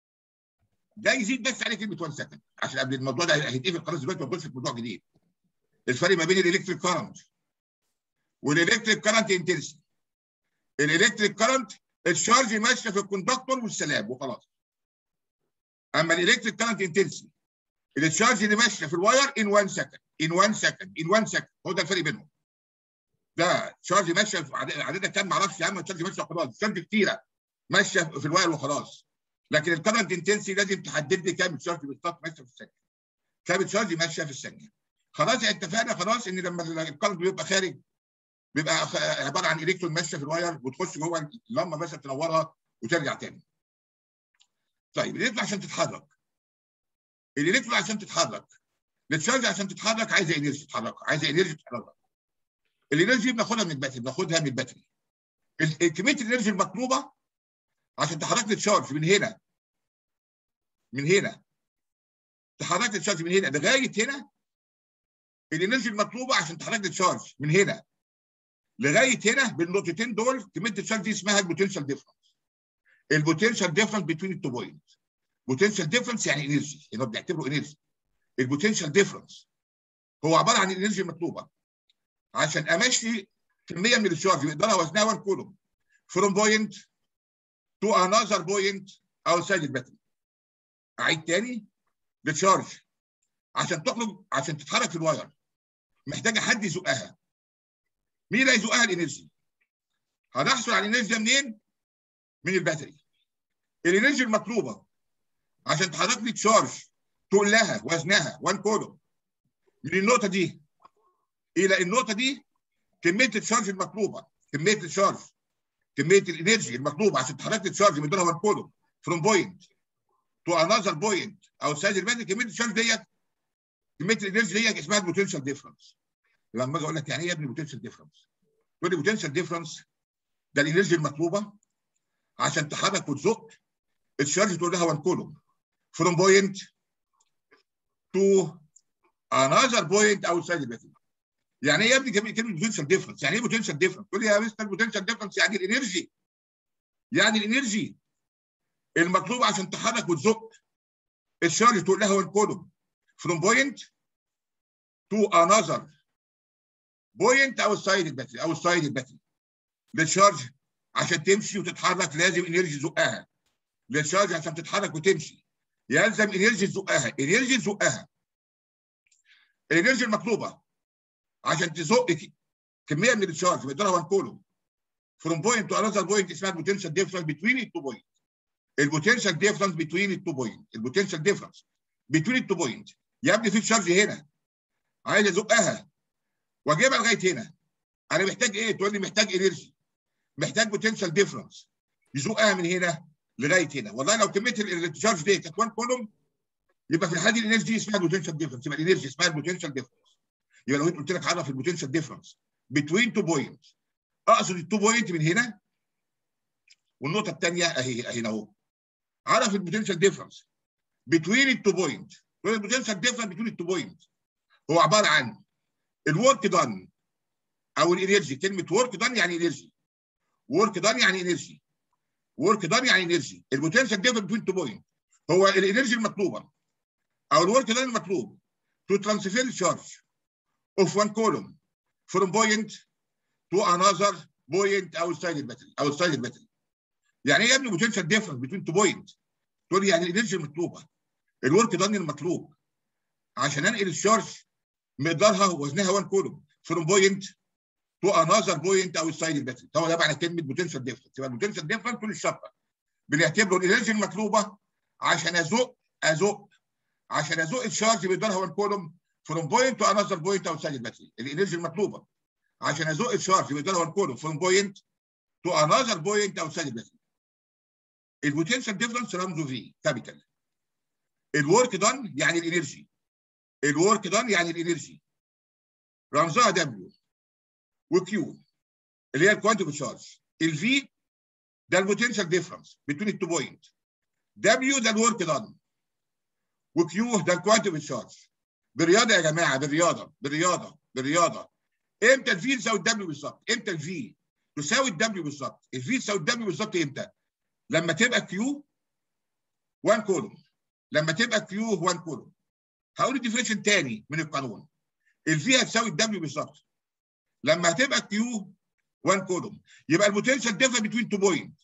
ده يزيد بس عليه كلمه 1 سكند عشان قبل الموضوع ده هيتقفل خلاص دلوقتي ما ندخلش في موضوع جديد الفرق ما بين الالكتريك كرنت والالكتريك كرنت انتنسي الالكتريك كرنت الشارج ماشيه في الكوندكتور والسلام وخلاص اما الالكتريك كرنت انتنسي التشارج اللي ماشيه في الواير ان 1 سكند ان 1 سكند ان 1 سكند هو ده الفرق بينهم ده تشارج ماشيه في عدد- عددها كام ما اعرفش يا عم تشارج ماشيه وخلاص تشارج كتيره ماشيه في الواير وخلاص لكن الكرنت انتنسي لازم تحدد لي كام تشارج بالظبط ماشيه في الثانيه كام تشارج ماشيه في الثانيه خلاص اتفقنا خلاص ان لما الكرنت بيبقى خارج بيبقى خ- عباره عن الكترون ماشيه في الواير وتخش جوه اللمبه مثلا تنورها وترجع تاني. طيب الالكترون عشان تتحرك الالكترون عشان تتحرك التشارج عشان تتحرك عايزه انرجي تتحرك عايزه انرجي تتحرك الانرجي بناخدها من الباتري بناخدها من الباتري ال- كميه الانرجي المطلوبه عشان تحرك لي تشارج من هنا من هنا تحرك لي تشارج من هنا لغايه هنا الانرجي المطلوبه عشان تحرك لي تشارج من هنا لغايه هنا بالنقطتين دول كميه التشارج دي اسمها البوتنشال ديفرنس البوتنشال ديفرنس بين التو بوينت بوتنشال ديفرنس يعني انرجي اللي هو بنعتبره انرجي البوتنشال ديفرنس هو عباره عن الانرجي المطلوبه عشان امشي كميه من الشارج مقدارها وزنها 1 كولوم فروم بوينت تو انذر بوينت اوتسايد الباتري اعيد تاني التشارج عشان تخرج عشان تتحرك في الواير محتاجه حد يزقها مين اللي هيزقها الانرجي هنحصل على الانرجي ده منين من الباتري الانرجي المطلوبه عشان تحرك لي تشارج تقول لها وزنها 1 كولوم من النقطه دي الى النقطه دي كميه الشارج المطلوبه كميه الشارج كميه الانرجي المطلوبه عشان تحرك لي تشارج من دولها 1 كولوم فروم بوينت تو انذر بوينت او سايد الباتري كميه الشارج ديت كميه الانرجي ديت اسمها البوتنشال ديفرنس لما اجي اقول لك يعني ايه يا ابني بوتنشال ديفرنس؟ تقول لي بوتنشال ديفرنس ده الانرجي المطلوبه عشان تحرك وتزق الشارج تقول لها 1 كولوم فروم بوينت تو انذر بوينت اوتسايد الباتري يعني ايه يا ابني كلمه كلمه بوتنشال ديفرنس يعني ايه بوتنشال ديفرنس تقول لي يا مستر بوتنشال ديفرنس يعني الانرجي يعني الانرجي المطلوب عشان تحرك وتزق الشارج تقول لها 1 كولوم فروم بوينت تو انذر بوينت اوتسايد الباتري اوتسايد الباتري للشارج عشان تمشي وتتحرك لازم انرجي تزقها للشارج عشان تتحرك وتمشي يلزم انرجي تزقها انرجي تزقها الانرجي المطلوبه عشان تزق ك- كميه من الشارج مقدارها 1 كولوم فروم بوينت تو انذر بوينت اسمها البوتنشال ديفرنس بتوين التو بوينت البوتنشال ديفرنس بتوين التو بوينت البوتنشال ديفرنس بتوين التو بوينت يا ابني في شارج هنا عايز ازقها واجيبها لغايه هنا انا محتاج ايه؟ تقول لي محتاج انرجي محتاج بوتنشال ديفرنس يزقها من هنا لغايه هنا والله لو كميه ال- الشارج دي كانت 1 كولوم يبقى في الحاله دي الانرجي دي اسمها البوتنشال ديفرنس يبقى الانرجي اسمها البوتنشال ديفرنس يبقى لو قلت لك عرف البوتنشال ديفرنس بتوين تو بوينت اقصد التو بوينت من هنا والنقطه الثانيه اهي اهي اهو عرف البوتنشال ديفرنس بتوين التو بوينت البوتنشال ديفرنس بتوين التو بوينت هو عباره عن الورك دان او الانرجي كلمه ورك دان يعني انرجي ورك دان يعني انرجي ورك دان يعني انرجي البوتنشال ديفرنس بتوين تو بوينت هو الانرجي المطلوبه او الورك دان المطلوب to transfer charge of one column from point to another point outside الباتري outside الباتري يعني ايه يا ابني بوتنشال ديفرنس بين تو بوينت تقول لي يعني الانرجي المطلوبه الورك دان المطلوب عشان انقل الشارج مقدارها وزنها 1 كولوم فروم بوينت تو انذر بوينت اوتسايد الباتري هو ده معنى كلمه بوتنشال ديفرنس يبقى البوتنشال ديفرنس طول الشفره بنعتبره الانرجي المطلوبه عشان ازق ازق عشان ازق الشارج مقدارها 1 كولوم فروم بوينت تو انذر بوينت اوتسايد الباتري الانرجي المطلوبه عشان ازق الشارج مقدارها 1 كولوم فروم بوينت تو انذر بوينت اوتسايد الباتري البوتنشال ديفرنس رمزه في كابيتال الورك دان يعني الانرجي الورك دان يعني الانرجي رمزها دبليو وكيو اللي هي الكوانتم تشارج الفي ده البوتنشال ديفرنس بين التو بوينت دبليو ده الورك دان وكيو ده الكوانتم تشارج بالرياضه يا جماعه بالرياضه بالرياضه بالرياضه امتى الفي تساوي الدبليو بالظبط امتى الفي تساوي الدبليو بالظبط الفي تساوي الدبليو بالظبط امتى لما تبقى كيو 1 كولوم لما تبقى كيو 1 كولوم هقول الديفينيشن تاني من القانون الفي هتساوي الدبليو بالظبط لما هتبقى كيو 1 كولوم يبقى البوتنشال ديفرنس بين تو بوينت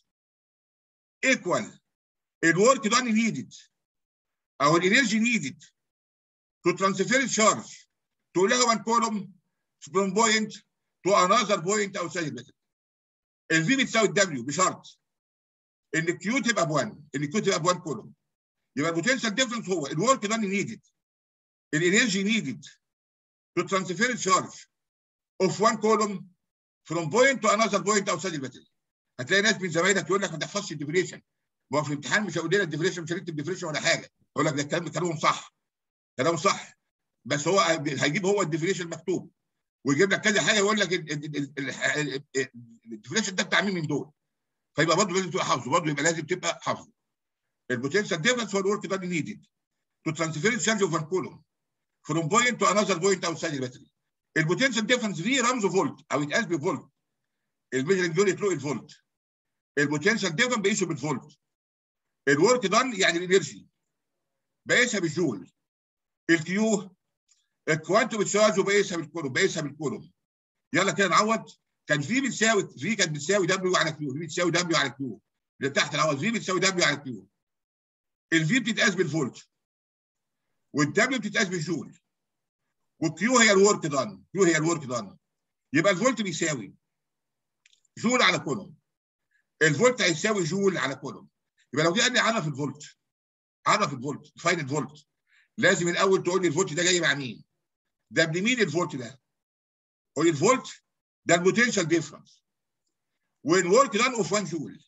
ايكوال الورك دان نيدد او الانرجي نيدد تو ترانسفير الشارج تقول لها 1 كولوم from point to another point outside الباتري الفي بتساوي الدبليو بشرط ان الكيو تبقى ب 1 ان الكيو تبقى ب 1 كولوم يبقى البوتنشال ديفرنس هو الورك دان نيدد الانرجي نيدد to transfer charge of one column from point to another point outside الباتري هتلاقي ناس من زمايلك يقول لك ما تحفظش الديفينيشن ما هو في الامتحان مش هيقول لنا الديفينيشن مش هنكتب ديفينيشن ولا حاجه يقول لك ده الكلام كلامهم صح كلامهم صح بس هو هيجيب هو الديفينيشن مكتوب ويجيب لك كذا حاجه يقول لك الديفينيشن ده بتاع مين من دول فيبقى برضه لازم تبقى حافظه برضه يبقى لازم تبقى حافظه البوتنشال ديفرنس هو الورك دان نيدد to transfer charge of one column from point to another point outside الباتري البوتنشال ديفرنس فيه رمزه فولت او يتقاس بفولت الميجرنج يونت له الفولت البوتنشال ديفرنس بقيسه بالفولت الورك دان يعني الانرجي بقيسها بالجول الكيو الكوانتم تشارج وبقيسها بالكولوم بقيسها بالكولوم يلا كده نعوض كان في بتساوي في كانت بتساوي دبليو على كيو في بتساوي دبليو على كيو اللي تحت العوض في بتساوي دبليو على كيو الفي بتتقاس بالفولت والدبليو بتتقاس بالجول والكيو هي الورك دان كيو هي الورك دان يبقى الفولت بيساوي جول على كولوم الفولت هيساوي جول على كولوم يبقى لو جه قال لي عرف الفولت عرف الفولت فاين الفولت لازم الاول تقول لي الفولت ده جاي مع مين ده ابن مين الفولت ده قول لي الفولت ده البوتنشال ديفرنس والورك دان اوف 1 جول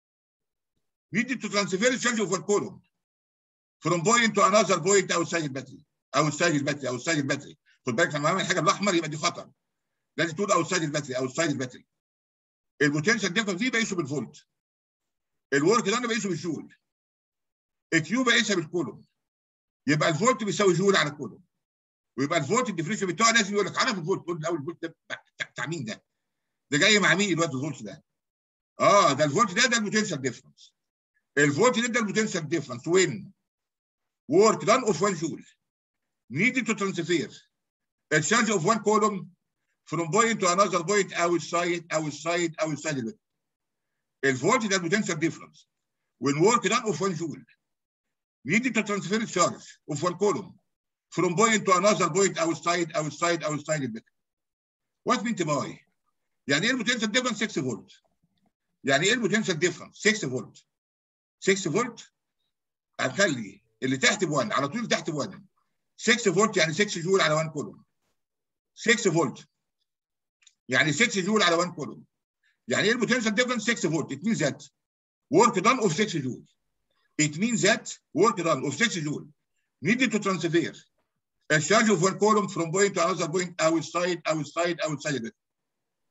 needed to transfer the charge of one column from point to another point outside الباتري outside الباتري outside الباتري خد بالك لما اعمل حاجه بالاحمر يبقى دي خطر لازم تقول outside الباتري outside الباتري البوتنشال ديفرنس دي بقيسه بالفولت الورك ده انا بقيسه بالجول الكيو بقيسها بالكولوم يبقى الفولت بيساوي جول على الكولوم ويبقى الفولت الديفرنشال بتاعه لازم يقول لك عرف الفولت تقول الاول الفولت ده بتاع مين ده؟ ده جاي مع مين الوقت الفولت ده؟ اه ده الفولت ده ده البوتنشال ديفرنس الفولت ده ده البوتنشال ديفرنس وين؟ work done of 1 joule needed to transfer a charge of one column from point to another point outside outside outside the الفولت ده البوتنشال ديفرنس when work done of 1 joule needed to transfer charge of one column from point to another point outside outside outside the what meant by يعني ايه البوتنشال ديفرنس 6 فولت يعني ايه البوتنشال ديفرنس 6 فولت 6 فولت هنخلي اللي تحت ب 1 على طول اللي تحت ب 1 6 فولت يعني 6 جول على 1 كولوم 6 فولت يعني 6 جول على 1 كولوم يعني ايه البوتنشال ديفرنس 6 فولت it means that work done of 6 joule it means that work done of 6 joule needed to transfer a charge of one column from point to another point outside outside outside it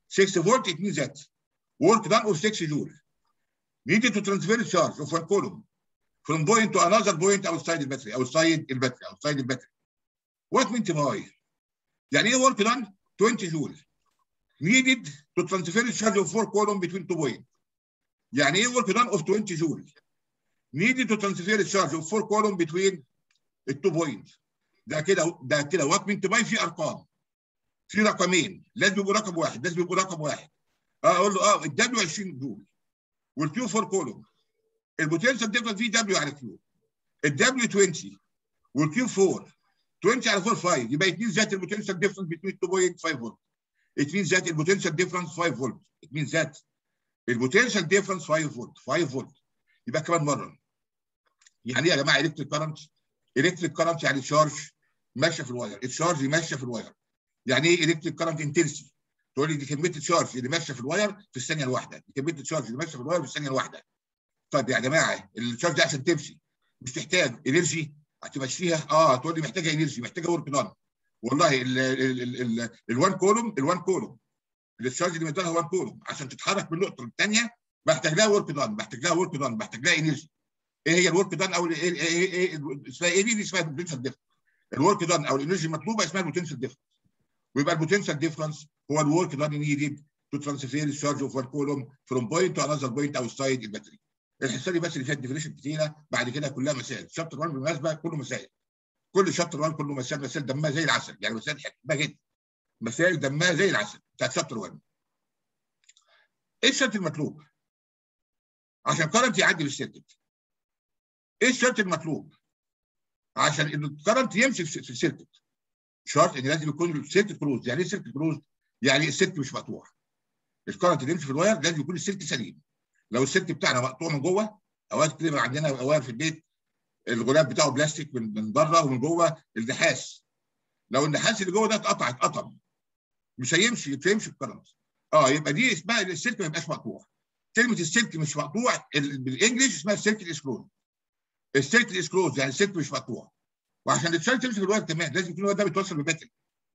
6 فولت it means that work done of 6 joule needed to transfer charge of one column from point to another point outside the battery outside the battery outside the battery what meant by يعني ايه work done 20 joule needed to transfer charge of four column between two points يعني ايه work done of 20 joule needed to transfer charge of four column between التو بوينت ده كده ده كده وات مين باي في ارقام في رقمين لازم يبقوا رقم واحد لازم يبقوا رقم واحد اه اقول له اه الدبليو 20 جول والكيو 4 كولوم البوتنشال ديفرنس في دبليو على كيو الدبليو 20 والكيو 4 20 على 4 5 يبقى 2 ذات البوتنشال ديفرنس بين 2.5 فولت 2 ذات البوتنشال ديفرنس 5 فولت 2 ذات البوتنشال ديفرنس 5 فولت 5 فولت يبقى كمان مره يعني ايه يا جماعه الكتريك كارنت الكتريك كارنت يعني تشارج ماشيه في الواير التشارج ماشيه في الواير يعني ايه الكتريك كارنت انتنسي تقول لي دي كميه التشارج اللي ماشيه في الواير في الثانيه الواحده دي كميه التشارج اللي ماشيه في الواير في الثانيه الواحده طيب يا جماعه التشارج ده عشان تمشي مش تحتاج انرجي هتمشيها اه تقول لي محتاجه انرجي محتاجه ورك دان والله ال1 كولوم ال1 كولوم التشارج اللي مديها 1 كولوم عشان تتحرك من نقطه للثانيه بحتاج لها ورك دان بحتاج لها ورك دان بحتاج لها انرجي ايه هي الورك دان او ايه ايه ايه اسمها ايه دي اسمها البوتنشال ديفرنس الورك دان او الانرجي المطلوبه اسمها البوتنشال ديفرنس ويبقى البوتنشال ديفرنس هو الورك دان نيدد تو ترانسفير الشارج اوف وان كولوم فروم بوينت تو انذر بوينت اوتسايد الباتري الحصه دي بس اللي فيها ديفينيشن كتيره بعد كده كلها مسائل شابتر 1 بالمناسبه كله مسائل كل شابتر 1 كله مسائل مسائل دمها زي العسل يعني مسائل حكمه جدا مسائل دمها زي العسل بتاعت شابتر 1 ايه الشرط المطلوب؟ عشان كرنت يعدي بالسيركت ايه الشرط المطلوب؟ عشان ان الكرنت يمشي في السيركت شرط ان لازم يكون السيركت كلوز يعني ايه سيركت كلوز؟ يعني السلك مش مقطوع الكرنت اللي يمشي في الواير لازم يكون السلك سليم لو السلك بتاعنا مقطوع من جوه اوقات كتير عندنا واير في البيت الغلاف بتاعه بلاستيك من من بره ومن جوه النحاس لو النحاس اللي جوه ده اتقطع اتقطم مش هيمشي مش هيمشي الكرنت اه يبقى دي اسمها السلك ما يبقاش مقطوع كلمه السلك مش مقطوع بالانجلش اسمها السلك الاسكلوز السلك الاسكلوز يعني السلك مش مقطوع وعشان التشارج تمشي في الواير كمان لازم يكون الواير ده متوصل بالباتري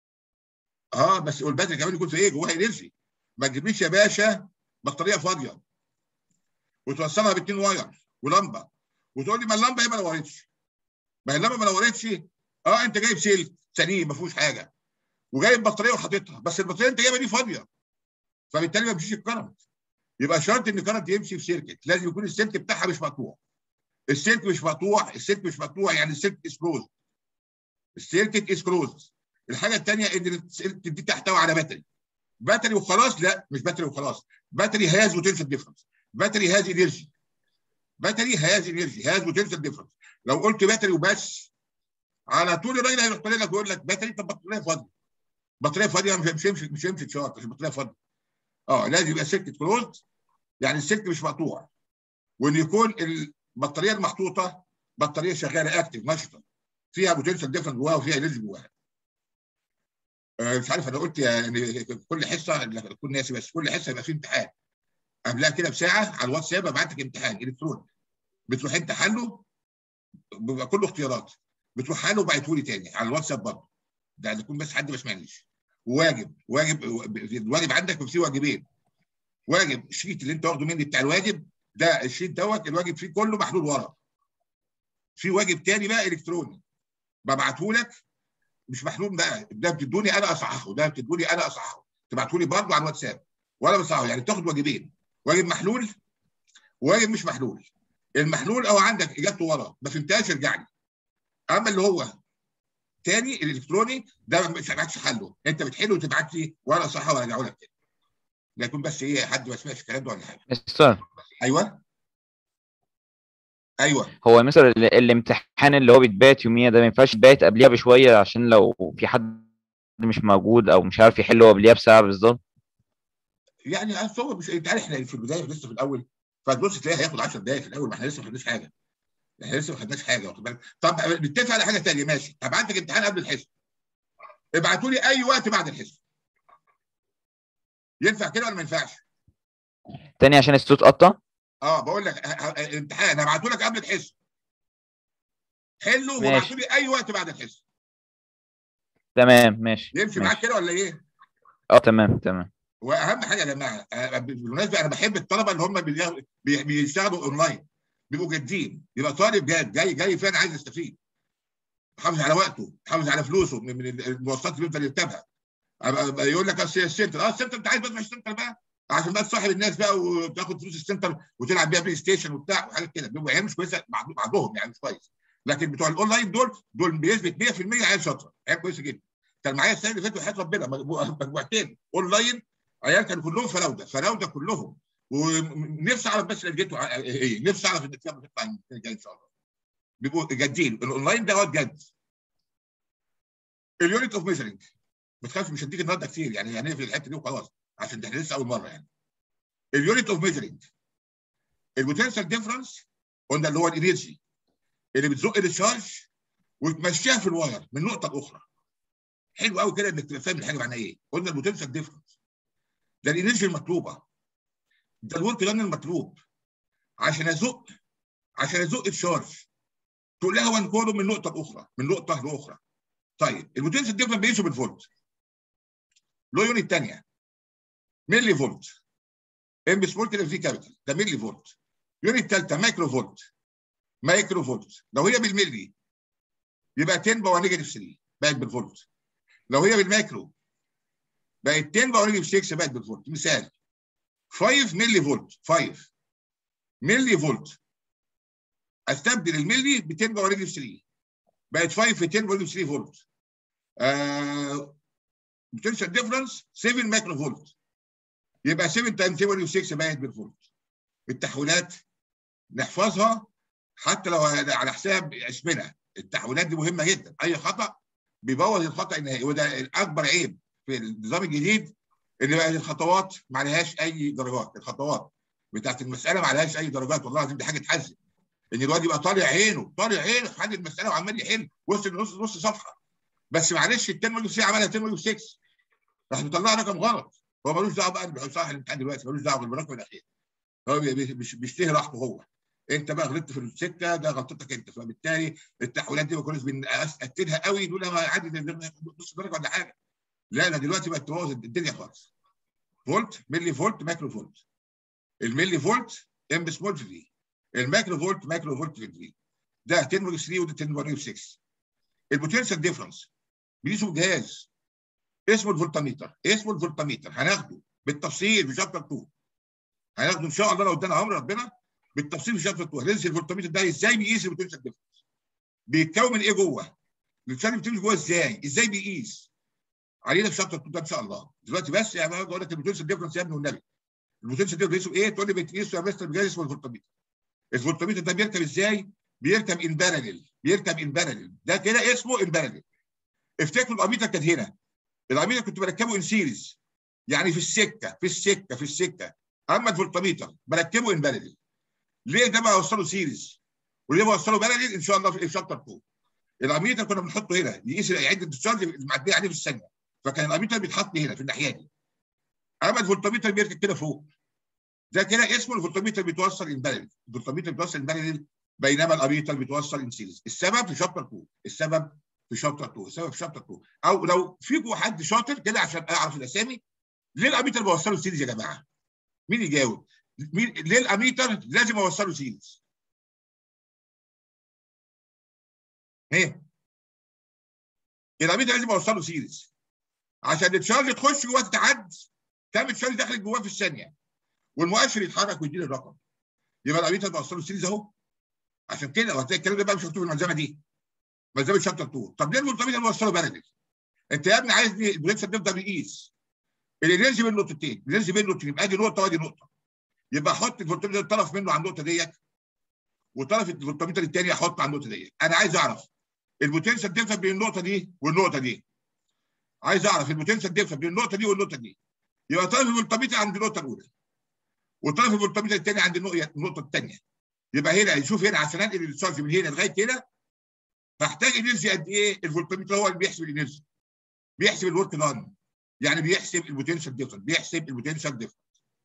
اه بس والباتري كمان يكون في ايه جواها انرجي ما تجيبليش يا باشا بطاريه فاضيه وتوصلها باثنين واير ولمبه وتقول لي ما اللمبه هي ما نورتش ما هي اللمبه ما نورتش اه انت جايب سلك سليم ما فيهوش حاجه وجايب بطاريه وحاططها بس البطاريه انت جايبها دي فاضيه فبالتالي ما بيمشيش الكرنت يبقى شرط ان الكرنت يمشي في سيركت لازم يكون السلك بتاعها مش مقطوع السلك مش مقطوع السلك مش مقطوع يعني السلك از كلوز السلك از كلوز الحاجه الثانيه ان السلك دي تحتوي على باتري باتري وخلاص لا مش باتري وخلاص باتري هاز بوتنشال ديفرنس باتري هاز انرجي باتري هاز انرجي هاز بوتنشال ديفرنس لو قلت باتري وبس على طول الراجل هيروح طالع لك ويقول لك باتري طب بطاريه فاضيه بطاريه فاضيه مش هيمشي مش هيمشي تشارج مش بطاريه فاضيه اه لازم يبقى سلك كلوز يعني السلك مش مقطوع وان يكون البطاريه المحطوطه بطاريه شغاله اكتف نشطه فيها بوتنشال ديفرنس جواها وفيها انرجي جواها آه مش عارف انا قلت يعني كل حصه اكون ناسي بس كل حصه يبقى في امتحان قبلها كده بساعه على الواتساب ابعت لك امتحان الكتروني بتروح انت حله بيبقى كله اختيارات بتروح حله وبعته لي تاني على الواتساب برضه ده يكون بس حد ما سمعنيش واجب واجب الواجب عندك في واجبين واجب الشيت اللي انت واخده مني بتاع الواجب ده الشيت دوت الواجب فيه كله محلول ورا في واجب تاني بقى الكتروني ببعته لك مش محلول بقى ده بتدوني انا اصححه ده بتدوني انا اصححه تبعته لي برضه على الواتساب ولا بصححه يعني بتاخد واجبين واجب محلول وواجب مش محلول المحلول او عندك اجابته ورا ما فهمتهاش ارجع لي اما اللي هو تاني الالكتروني ده مش هبعتش حله انت بتحله وتبعت لي وانا صح وارجعه لك تاني لا يكون بس ايه حد ما سمعش الكلام ده ولا حاجه مستر ايوه ايوه هو مثلا ال- الامتحان اللي هو بيتبات يوميا ده ما ينفعش يتبات قبليها بشويه عشان لو في حد مش موجود او مش عارف يحله قبليها بساعه بالظبط يعني أصل هو مش انت عارف احنا في البدايه لسه في الاول فتبص تلاقيه هياخد 10 دقائق في الاول ما احنا لسه ما خدناش حاجه احنا لسه ما خدناش حاجه واخد بالك طب نتفق على حاجه ثانيه ماشي طب عندك امتحان قبل الحصه ابعتوا لي اي وقت بعد الحصه ينفع كده ولا ما ينفعش؟ تاني عشان الصوت قطع اه بقول لك ه- ه- امتحان هبعته لك قبل الحصه حله ماشي. وابعتوا لي اي وقت بعد الحصه تمام ماشي يمشي معاك ماشي. كده ولا ايه؟ اه تمام تمام واهم حاجه يا جماعه آه، بالمناسبه انا بحب الطلبه اللي هم بيجا- بي- بيشتغلوا اونلاين بيبقوا جادين يبقى طالب جاد جاي جاي فعلا عايز يستفيد يحافظ على وقته يحافظ على فلوسه من من المواصلات اللي بيفضل يركبها أبقى- أبقى يقول لك اصل السنتر اه السنتر انت عايز بس مش السنتر بقى عشان بقى تصاحب الناس بقى وتاخد فلوس السنتر وتلعب بيها بلاي ستيشن وبتاع وحاجات كده بيبقوا عيال مش كويسه بعض- بعضهم يعني مش كويس لكن بتوع الاونلاين دول دول بيثبت 100% عيال شاطره عيال كويسه جدا كان معايا السنه اللي فاتت وحياه ربنا مجموعة- مجموعتين اونلاين عيال كانوا كلهم فراوده فراوده كلهم ونفسي اعرف بس نتيجته ع- ايه نفسي اعرف النتيجه بتطلع من الجاي ان شاء الله بيبقوا جادين الاونلاين ده واد جد اليونت اوف ميجرنج ما تخافش مش هديك النهارده كتير يعني هنقفل الحته دي وخلاص عشان احنا لسه اول مره يعني اليونت اوف ميجرنج البوتنشال ديفرنس قلنا اللي هو الانرجي اللي بتزق الشارج وتمشيها في الواير من نقطه لاخرى حلو قوي كده انك تبقى فاهم الحاجه معناها ايه قلنا البوتنشال ديفرنس ده الانرجي المطلوبه ده الورك دان المطلوب عشان ازق عشان ازق الشارج تقول لها وانكوله من نقطه لاخرى من نقطه لاخرى طيب البوتنشال ديفرنس بيقيسه بالفولت له يونت الثانيه ملي فولت ام سمول كده في كابيتال ده ملي فولت يونت الثالثه مايكرو فولت مايكرو فولت لو هي بالملي يبقى 10 باور نيجاتيف 3 بقت بالفولت لو هي بالمايكرو بقت 10 باور نيجاتيف 6 بقت بالفولت مثال 5 ملي فولت 5 ملي فولت استبدل الملي ب 10 باور نيجاتيف 3 بقت 5 في 10 باور نيجاتيف 3 فولت آه بوتنشال ديفرنس 7 مايكرو فولت يبقى 7 تايمز 10 باور 6 بقت بالفولت التحويلات نحفظها حتى لو على حساب اسمنا التحويلات دي مهمه جدا اي خطا بيبوظ الخطا النهائي وده الاكبر عيب في النظام الجديد ان بقى الخطوات ما عليهاش اي درجات الخطوات بتاعت المساله ما عليهاش اي درجات والله العظيم دي حاجه تحزن ان الواد يبقى طالع عينه طالع عينه في حل المساله وعمال يحل وصل نص نص صفحه بس معلش ال 10 مليون سي عملها 10 مليون 6 راح مطلع رقم غلط هو ملوش دعوه بقى بصح الامتحان دلوقتي ملوش دعوه بالرقم الاخير هو بي- بي- بيش- بيشتهي راحته هو انت بقى غلطت في السكه ده غلطتك انت فبالتالي التحويلات دي ما كناش بنأكدها قوي نقول لها عادي ده- ده نص درجه ولا حاجه لا ده دلوقتي بقت تبوظ الدنيا خالص فولت ملي فولت مايكرو فولت الملي فولت ام سمول في في المايكرو فولت مايكرو فولت في في ده 10 باور 3 وده 10 باور 6 البوتنشال ديفرنس بيقيسوا جهاز اسمه الفولتميتر اسمه الفولتميتر هناخده بالتفصيل في شابتر 2 هناخده ان شاء الله لو ادانا امر ربنا بالتفصيل في شابتر 2 هندرس الفولتميتر ده ازاي بيقيس البوتنشال ديفرنس بيتكون من ايه جوه البوتنشال بتمشي جوه ازاي ازاي بيقيس علينا في شابتر 2 ده ان شاء الله دلوقتي بس يعني انا بقول لك البوتنشال ديفرنس يا ابني والنبي البوتنشال ديفرنس بيقيسوا ايه تقول لي بتقيسوا يا مستر بجهاز اسمه الفولتميتر الفولتميتر ده بيركب ازاي بيركب ان بارلل بيركب ان بارلل ده كده اسمه ان بارلل افتكروا الاميتر كانت هنا الاميتر كنت بركبه ان سيريز يعني في السكه في السكه في السكه اما الفولتميتر بركبه ان بارلل ليه ده بقى اوصله سيريز وليه بوصله بارلل ان شاء الله في شابتر 2 الاميتر كنا بنحطه هنا يقيس عده التشارج المعديه عليه في الثانيه فكان الاميتر بيتحط هنا في الناحيه دي اما الفولتميتر بيركب كده فوق ده كده اسمه الفولتميتر بيتوصل ان بارلل الفولتميتر بيتوصل ان بارلل بينما الاميتر بيتوصل ان سيريز السبب في شابتر 2 السبب في شابتر 2 السبب في شابتر 2 او لو فيكم حد شاطر كده عشان اعرف الاسامي ليه الاميتر بوصله سيريز يا جماعه؟ مين يجاوب؟ مين ليه الاميتر لازم اوصله سيريز؟ ايه؟ الاميتر لازم اوصله سيريز عشان التشارج تخش جوه تتعد كام التشارج داخل جواه في الثانيه والمؤشر يتحرك ويديني الرقم يبقى الاميتر بوصله سيريز اهو عشان كده وهتلاقي الكلام ده بقى مش مكتوب في الملزمه دي ملزمه شابتر 2 طب ليه الملتمين بوصله بارلل؟ انت يا ابني عايزني البريكشن يفضل يقيس الانرجي بين نقطتين الانرجي بين نقطتين يبقى ادي نقطه وادي نقطه يبقى احط الفولتميتر طرف منه على النقطه ديت وطرف الفولتميتر الثاني احطه على النقطه ديت انا عايز اعرف البوتنشال ديفرنس بين النقطه دي والنقطه دي عايز اعرف البوتنشال ديفرنس بين النقطه دي والنقطه دي يبقى طرف الفولتميتر عند النقطه الاولى وطرف الفولتميتر الثاني عند النقطه النقطه الثانيه يبقى هنا شوف هنا عشان انقل التشارج من هنا لغايه هنا هحتاج انرجي قد ايه الفولتميتر هو اللي بيحسب الانرجي بيحسب الورك دان يعني بيحسب البوتنشال ديفرنس بيحسب البوتنشال ديفرنس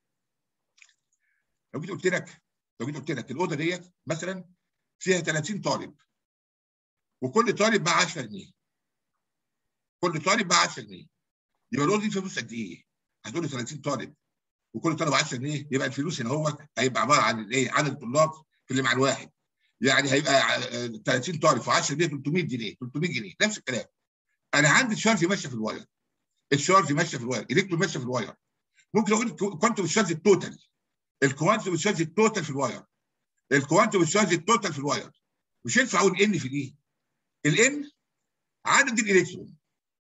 لو جيت قلت لك لو جيت قلت لك الاوضه ديت مثلا فيها 30 طالب وكل طالب معاه 10 جنيه كل طالب معاه 10 جنيه يبقى الاوضه دي فيها فلوس قد ايه؟ هتقول لي 30 طالب وكل طالب 10 جنيه يبقى الفلوس هنا هو هيبقى عباره عن الايه عدد الطلاب في اللي مع الواحد يعني هيبقى آه، 30 طالب في 10 جنيه 300 جنيه 300 جنيه نفس الكلام انا عندي الشارج ماشيه في الواير الشارج ماشيه في الواير الكترون ماشيه في الواير ممكن اقول كوانتم الشارج التوتال الكوانتم الشارج التوتال في الواير الكوانتم الشارج التوتال في الواير مش ينفع اقول ان في الاي الان عدد الالكترون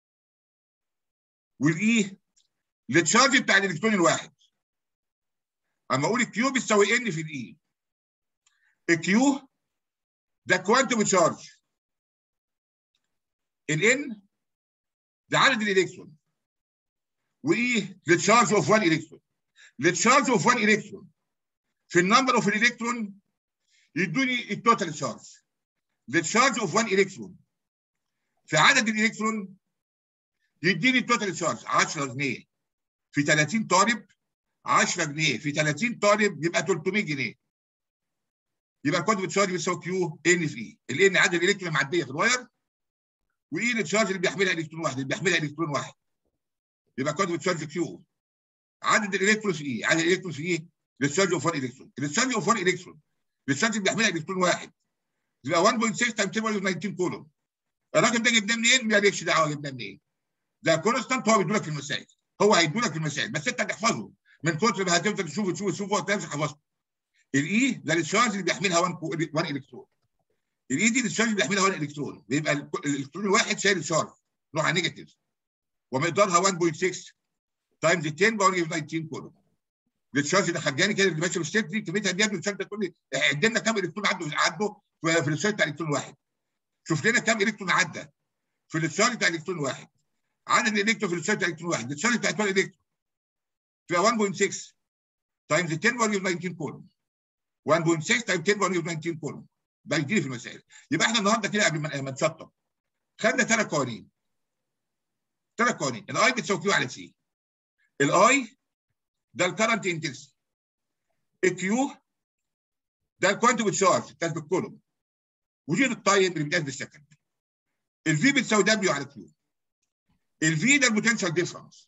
والاي التشارج بتاع الالكترون الواحد اما اقول الكيو بتساوي ان في الاي الكيو ده كوانتم تشارج الان ده عدد الالكترون وايه للتشارج اوف 1 الكترون للتشارج اوف 1 الكترون في النمبر اوف الالكترون يدوني التوتال تشارج للتشارج اوف 1 الكترون في عدد الالكترون يديني التوتال تشارج 10 جنيه في 30 طالب 10 جنيه في 30 طالب يبقى 300 جنيه يبقى كوانتم تشارج بيساوي كيو ان في اي الان عدد الالكترون المعديه في الواير واي التشارج اللي بيحملها الكترون واحد اللي بيحملها الكترون واحد يبقى كوانتم تشارج كيو عدد الالكترون في اي عدد الالكترون في اي للتشارج اوف 1 الكترون التشارج اوف 1 الكترون التشارج اللي بيحملها الكترون واحد يبقى 1.6 تايم 19 كولوم الراجل ده جبناه منين؟ مالكش دعوه جبناه منين؟ ده كونستانت هو بيدولك في المسائل هو هيدولك في المسائل بس انت تحفظه من كتر ما هتفضل تشوف تشوف تشوف وقت تمسك حفظته الاي ده التشارج اللي بيحملها 1 1 الكترون الاي دي التشارج اللي بيحملها 1 الكترون بيبقى الالكترون الواحد شايل الشارج نوعها نيجاتيف ومقدارها 1.6 تايمز 10 باور 19 كولوم التشارج اللي خجاني كده اللي ماشي بالستيت دي كميتها دي التشارج ده تقول لي عد لنا كام الكترون عدوا عدوا في التشارج بتاع الالكترون واحد شوف لنا كام الكترون عدى في التشارج بتاع الالكترون واحد عدد الالكترون في التشارج بتاع الالكترون واحد التشارج بتاع الالكترون الكترون فيها 1.6 تايمز 10 باور 19 كولوم 1.6 تايمز 10 باور 19 كولوم ده يجي في المسائل يبقى احنا النهارده كده قبل ما نشطب خدنا ثلاث قوانين ثلاث قوانين الاي بتساوي كيو على سي الاي ده الكرنت انتنسي الكيو ده الكوانتم تشارج بتاعت بالكولوم وجود التايم اللي بيتقاس بالسكند الفي بتساوي دبليو على كيو الفي ده البوتنشال ديفرنس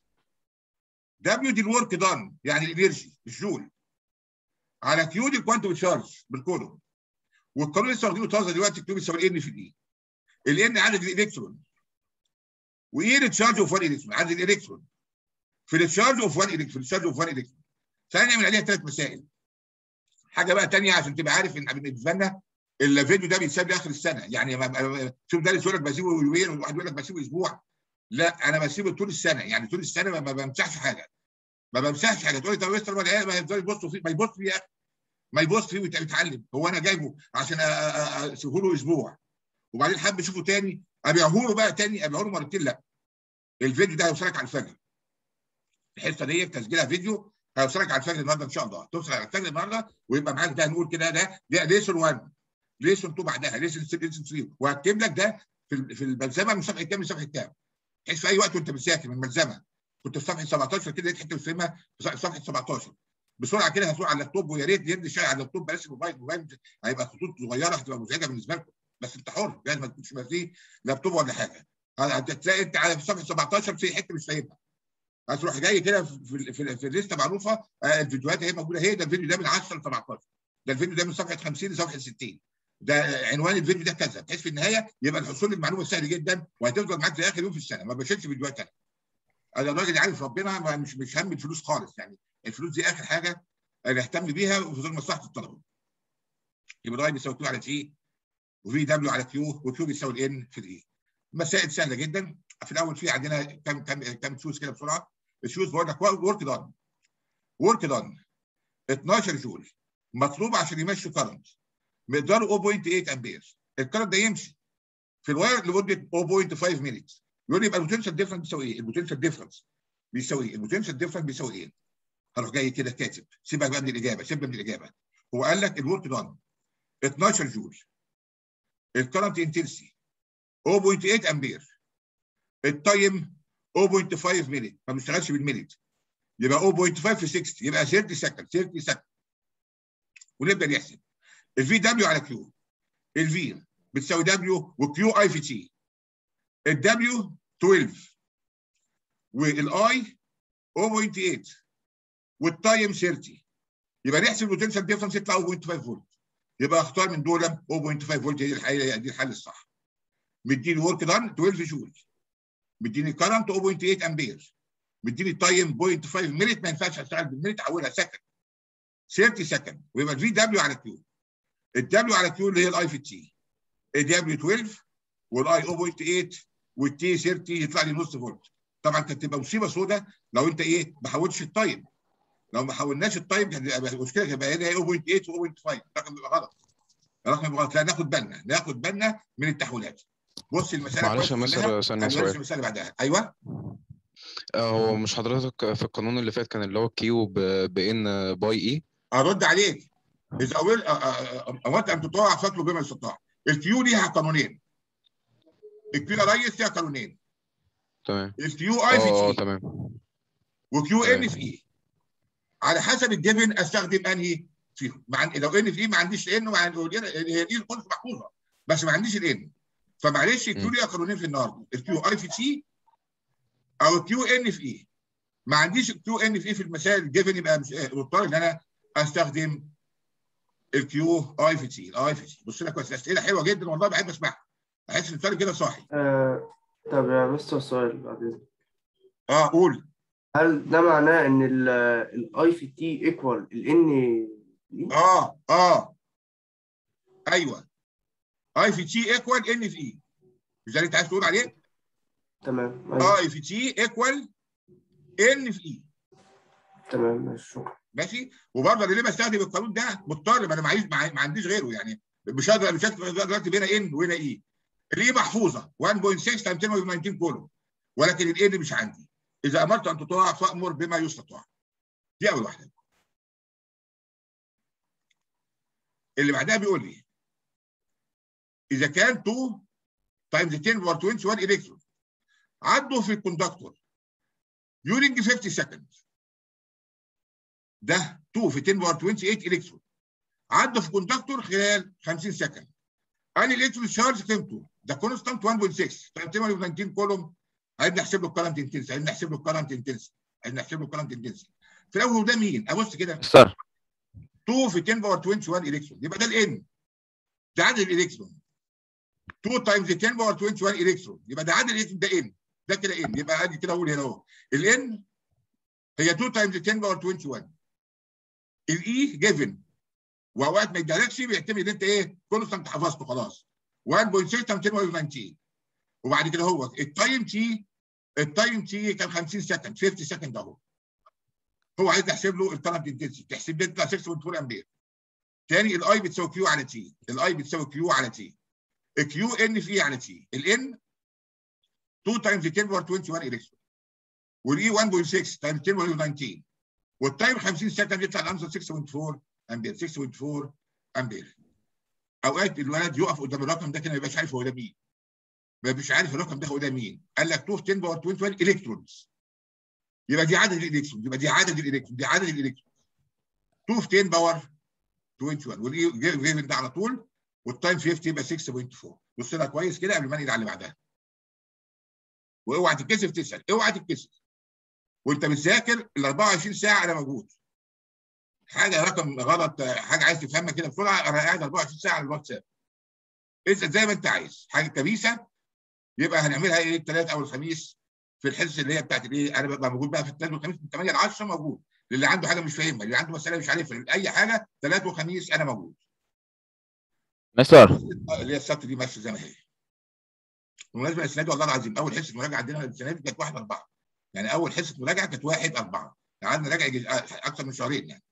دبليو دي الورك دان يعني الانرجي الجول على كيو دي الكوانتم تشارج بالكولوم والقانون لسه واخدينه طازه دلوقتي كيو بيساوي الان في الاي الان عدد الالكترون وايه التشارج اوف 1 الكترون عدد الالكترون في التشارج اوف 1 الكترون في التشارج اوف 1 الكترون ثاني نعمل عليها ثلاث مسائل حاجه بقى ثانيه عشان تبقى عارف ان بالنسبه لنا الفيديو ده بيتساب لاخر السنه يعني شوف ده يقول لك بسيبه يومين وواحد يقول لك بسيبه اسبوع لا انا بسيبه طول السنه يعني طول السنه ما, ما بمسحش حاجه ما بمسحش حاجه تقول لي طب مستر ولا ايه ما يفضل يبص فيه ما يبص فيه يا اخي ما يبص فيه ويتعلم هو انا جايبه عشان اسيبه له اسبوع وبعدين حب يشوفه تاني ابيعه له بقى تاني ابيعه له مرتين لا الفيديو ده هيوصلك على الفجر الحصه دي تسجيلها فيديو هيوصلك على الفجر النهارده ان شاء الله توصل على الفجر النهارده ويبقى معاك ده نقول كده ده ده ليسون 1 ليسون 2 بعدها ليسون 3 ليسون 3 وهكتب لك ده في في الملزمه من صفحه كام لصفحه كام بحيث في اي وقت وانت بتذاكر من الملزمه كنت في صفحه 17 كده لقيت حته مسلمه في صفحه 17 بسرعه كده هتروح على اللابتوب ويا ريت يدي شاي على اللابتوب بلاش الموبايل الموبايل هيبقى خطوط صغيره هتبقى مزعجه بالنسبه لكم بس انت حر لازم ما تكونش فيه لابتوب ولا حاجه هتلاقي انت على صفحه 17 في حته مش فاهمها هتروح جاي كده في في, في الليسته معروفه الفيديوهات اهي موجوده هي ده الفيديو ده من 10 ل 17 ده الفيديو ده من صفحه 50 لصفحه 60 ده عنوان الفيديو ده كذا بحيث في النهايه يبقى الحصول للمعلومه سهل جدا وهتفضل معاك لاخر يوم في السنه ما بشيلش فيديوهات ثانيه انا راجل عارف ربنا مش مش هم الفلوس خالص يعني الفلوس دي اخر حاجه نهتم بيها وفي مصلحه الطلبه يبقى ده بيساوي كيو على تي وفي دبليو على كيو وكيو بيساوي الان في الاي مسائل سهله جدا في الاول في عندنا كام كام كام تشوز كده بسرعه الشوز بقول لك ورك دان ورك دان 12 جول مطلوب عشان يمشي كرنت مقداره 0.8 امبير الكرنت ده يمشي في الواير لمده 0.5 مينيت يقول لي يبقى البوتنشال ديفرنس بيساوي ايه؟ البوتنشال ديفرنس بيساوي ايه؟ البوتنشال ديفرنس بيساوي ايه؟ هروح جاي كده كاتب سيبك بقى من الاجابه سيبك من الاجابه هو قال لك الورك دان 12 جول الكرنت انتنسي 0.8 امبير التايم 0.5 مينيت ما بنشتغلش بالمينيت يبقى 0.5 في 60 يبقى 30 سكند 30 سكند ونبدا نحسب الفي دبليو على كيو الفي بتساوي دبليو وكيو اي في تي الدبليو 12 والاي 0.8 والتايم 30 يبقى نحسب البوتنشال ديفرنس يطلع 0.5 فولت يبقى اختار من دول 0.5 فولت دي الحقيقه دي الحل الصح مديني ورك دان 12 جول مديني كرنت 0.8 امبير مديني تايم 0.5 مينيت ما ينفعش اشتغل بالمينيت احولها سكند 30 سكند ويبقى الفي دبليو على كيو الدبليو على كيو اللي هي الاي في تي الدبليو 12 والاي 0.8 والتي 30 يطلع لي نص فولت طبعا كانت تبقى مصيبه سوداء لو انت ايه ما حولتش التايم لو ما حولناش التايم كانت هتبقى المشكله تبقى هنا 0.8 و0.5 رقم بيبقى غلط رقم بيبقى غلط لا ناخد بالنا ناخد بالنا من التحويلات بص المساله معلش يا كويس مستر كلها. ثانية هنوري سؤال المساله اللي بعدها ايوه آه، هو مش حضرتك في القانون اللي فات كان اللي هو كيو بان باي اي ارد عليك اذا اول اود ان تطاع فاكره بما يستطاع الكيو ليها قانونين الكيو يا ريس ليها قانونين تمام الكيو اي اه اه في تي تمام وكيو تمام. ان في اي على حسب الجيفن استخدم انهي فيهم مع لو ان في اي ما عنديش ان ومع هي دي الكونس محفوظه بس ما عنديش الان فمعلش الكيو م. ليها قانونين في النهارده الكيو اي في تي او الكيو ان في اي ما عنديش الكيو ان في اي في المسائل الجيفن يبقى مش آه، مضطر ان انا استخدم الكيو اي في تي الاي في تي بص لك بس اسئله حلوه جدا والله بحب اسمعها احس ان الطالب كده صاحي آه طب يا مستر سؤال بعد إذنك. اه قول هل ده معناه ان الاي في تي ايكوال الان اه اه ايوه اي في تي ايكوال ان في اي مش ده اللي انت عايز تقول عليه؟ تمام أيوة. اي في تي ايكوال ان في اي تمام ماشي شكرا ماشي وبرضه انا ليه بستخدم القانون ده مضطر ما انا معيش مع- ما عنديش غيره يعني مش هقدر مش هقدر دلوقتي هنا ان وهنا اي الاي محفوظه 1.6 تايم 10 19 كولوم ولكن الان مش عندي اذا امرت ان تطاع فامر بما يستطاع دي اول واحده اللي بعدها بيقول لي اذا كان 2 تايمز 10 باور 21 الكترون عدوا في الكوندكتور during 50 seconds ده 2 في 10 باور 28 الكترون عدوا في الكوندكتور خلال 50 سكند قال الالكترون شارج قيمته ده كونستانت 1.6 تايم 19 كولوم عايزين نحسب له الكرنت انتنسي عايزين نحسب له الكرنت انتنسي عايزين نحسب له الكرنت انتنسي في الاول ده مين؟ ابص كده مستر 2 في 10 باور 21 الكترون يبقى ده الان ده عدد الالكترون 2 تايمز 10 باور 21 الكترون يبقى ده عدد الالكترون ده ان ده كده ان يبقى ادي كده اقول هنا اهو الان هي 2 تايمز 10 باور 21 الاي جيفن واوقات ما يدالكش بيعتمد انت ايه كونستانت حفظته خلاص 1.6 تايم 10 وبعد كده هو التايم تي التايم تي كان 50 سكند 50 سكند اهو هو عايز يحسب له الكرنت انتنسي تحسب لي يطلع 6.4 امبير تاني الاي بتساوي كيو على تي الاي بتساوي كيو على تي الكيو ان في اي على تي الان 2 تايمز 10 باور 21 الكترون والاي 1.6 تايمز 10 باور 19 والتايم 50 سكند يطلع الانسر 6.4 امبير 6.4 امبير اوقات الولد يقف قدام الرقم ده كده ما يبقاش عارف هو ده مين ما يبقاش عارف الرقم ده هو ده مين قال لك 2 في 10 باور 21 الكترونز يبقى دي عدد الالكترون يبقى دي عدد الالكترون دي عدد الالكترون 2 في 10 باور 21 والاي جيفن ده على طول والتايم 50 يبقى 6.4 بص لها كويس كده قبل ما ننقل على اللي بعدها واوعى تتكسف تسال اوعى تتكسف وانت بتذاكر ال 24 ساعه انا موجود حاجه رقم غلط حاجه عايز تفهمها كده بسرعه انا قاعد 24 ساعه على الواتساب اسال زي ما انت عايز حاجه كبيسه يبقى هنعملها ايه الثلاث او الخميس في الحصص اللي هي بتاعت الايه انا ببقى موجود بقى في الثلاث والخميس من 8 ل 10 موجود للي عنده حاجه مش فاهمها اللي عنده مساله مش عارفها اي حاجه ثلاث وخميس انا موجود مستر اللي هي السبت دي ماشيه زي ما هي بالمناسبه السنه دي والله العظيم اول حصه مراجعه عندنا السنه دي كانت 1 4 يعني اول حصه مراجعه كانت 1 4 قعدنا نراجع يجي اكثر من شهرين يعني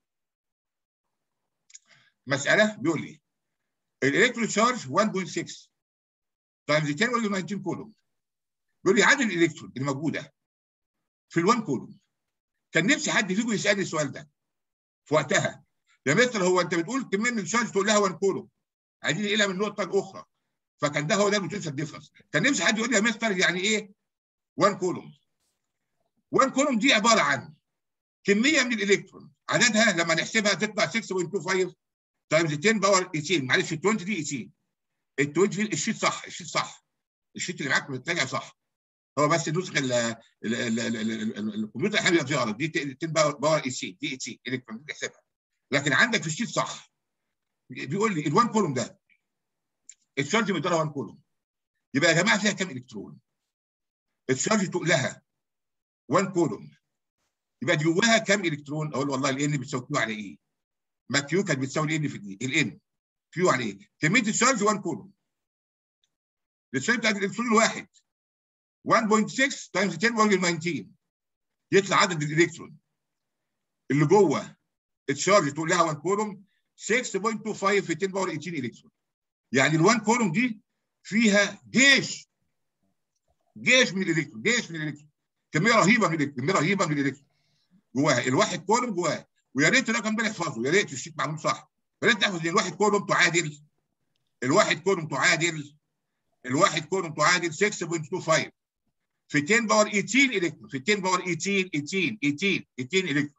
مساله بيقول لي الالكترون شارج 1.6 تايمز 10 ولا 19 كولوم بيقول لي عدد الالكترون اللي موجوده في ال1 كولوم كان نفسي حد فيكم يسالني السؤال ده في وقتها يا مستر هو انت بتقول كميه من الشارج تقول لها 1 كولوم عايزين نقلها من النقطه الاخرى فكان ده هو ده البوتنشال ديفرنس كان نفسي حد يقول لي يا مستر يعني ايه 1 كولوم 1 كولوم دي عباره عن كميه من الالكترون عددها لما نحسبها تطلع 6.25 تايمز 10 باور 18 معلش ال 20 دي 18 ال 20 الشيت صح الشيت صح الشيت اللي معاك متراجع صح هو بس نسخ ال- ال- ال- ال- ال- ال- الكمبيوتر احنا بيبقى فيه غلط دي 10 باور باور اي سي دي اي سي الكترون تحسبها لكن عندك في الشيت صح بيقول لي الوان كولوم ده الشارج مقدارها 1 كولوم يبقى يا جماعه فيها كام الكترون؟ الشارج تقلها 1 كولوم يبقى دي جواها كام الكترون؟ اقول والله الان بتساوي كيو على ايه؟ ما كيو كانت بتساوي الان في الايه؟ الان كيو على ايه؟ كميه الشارج 1 كولوم الشارج بتاعت الالكترون الواحد 1.6 تايمز 10 باور 19 يطلع عدد الالكترون اللي جوه الشارج تقول لها 1 كولوم 6.25 في 10 باور 18 الكترون يعني ال1 كولوم دي فيها جيش جيش من الالكترون جيش من الالكترون كميه رهيبه من الالكترون كميه رهيبه من الالكترون جواها الواحد كولوم جواه ويا ريت الرقم ده نحفظه يا ريت الشيت معلوم صح يا ريت تحفظ ان الواحد كولوم تعادل الواحد كولوم تعادل الواحد كولوم تعادل 6.25 في 10 باور 18 الكترون في 10 باور 18 18 18 18 الكترون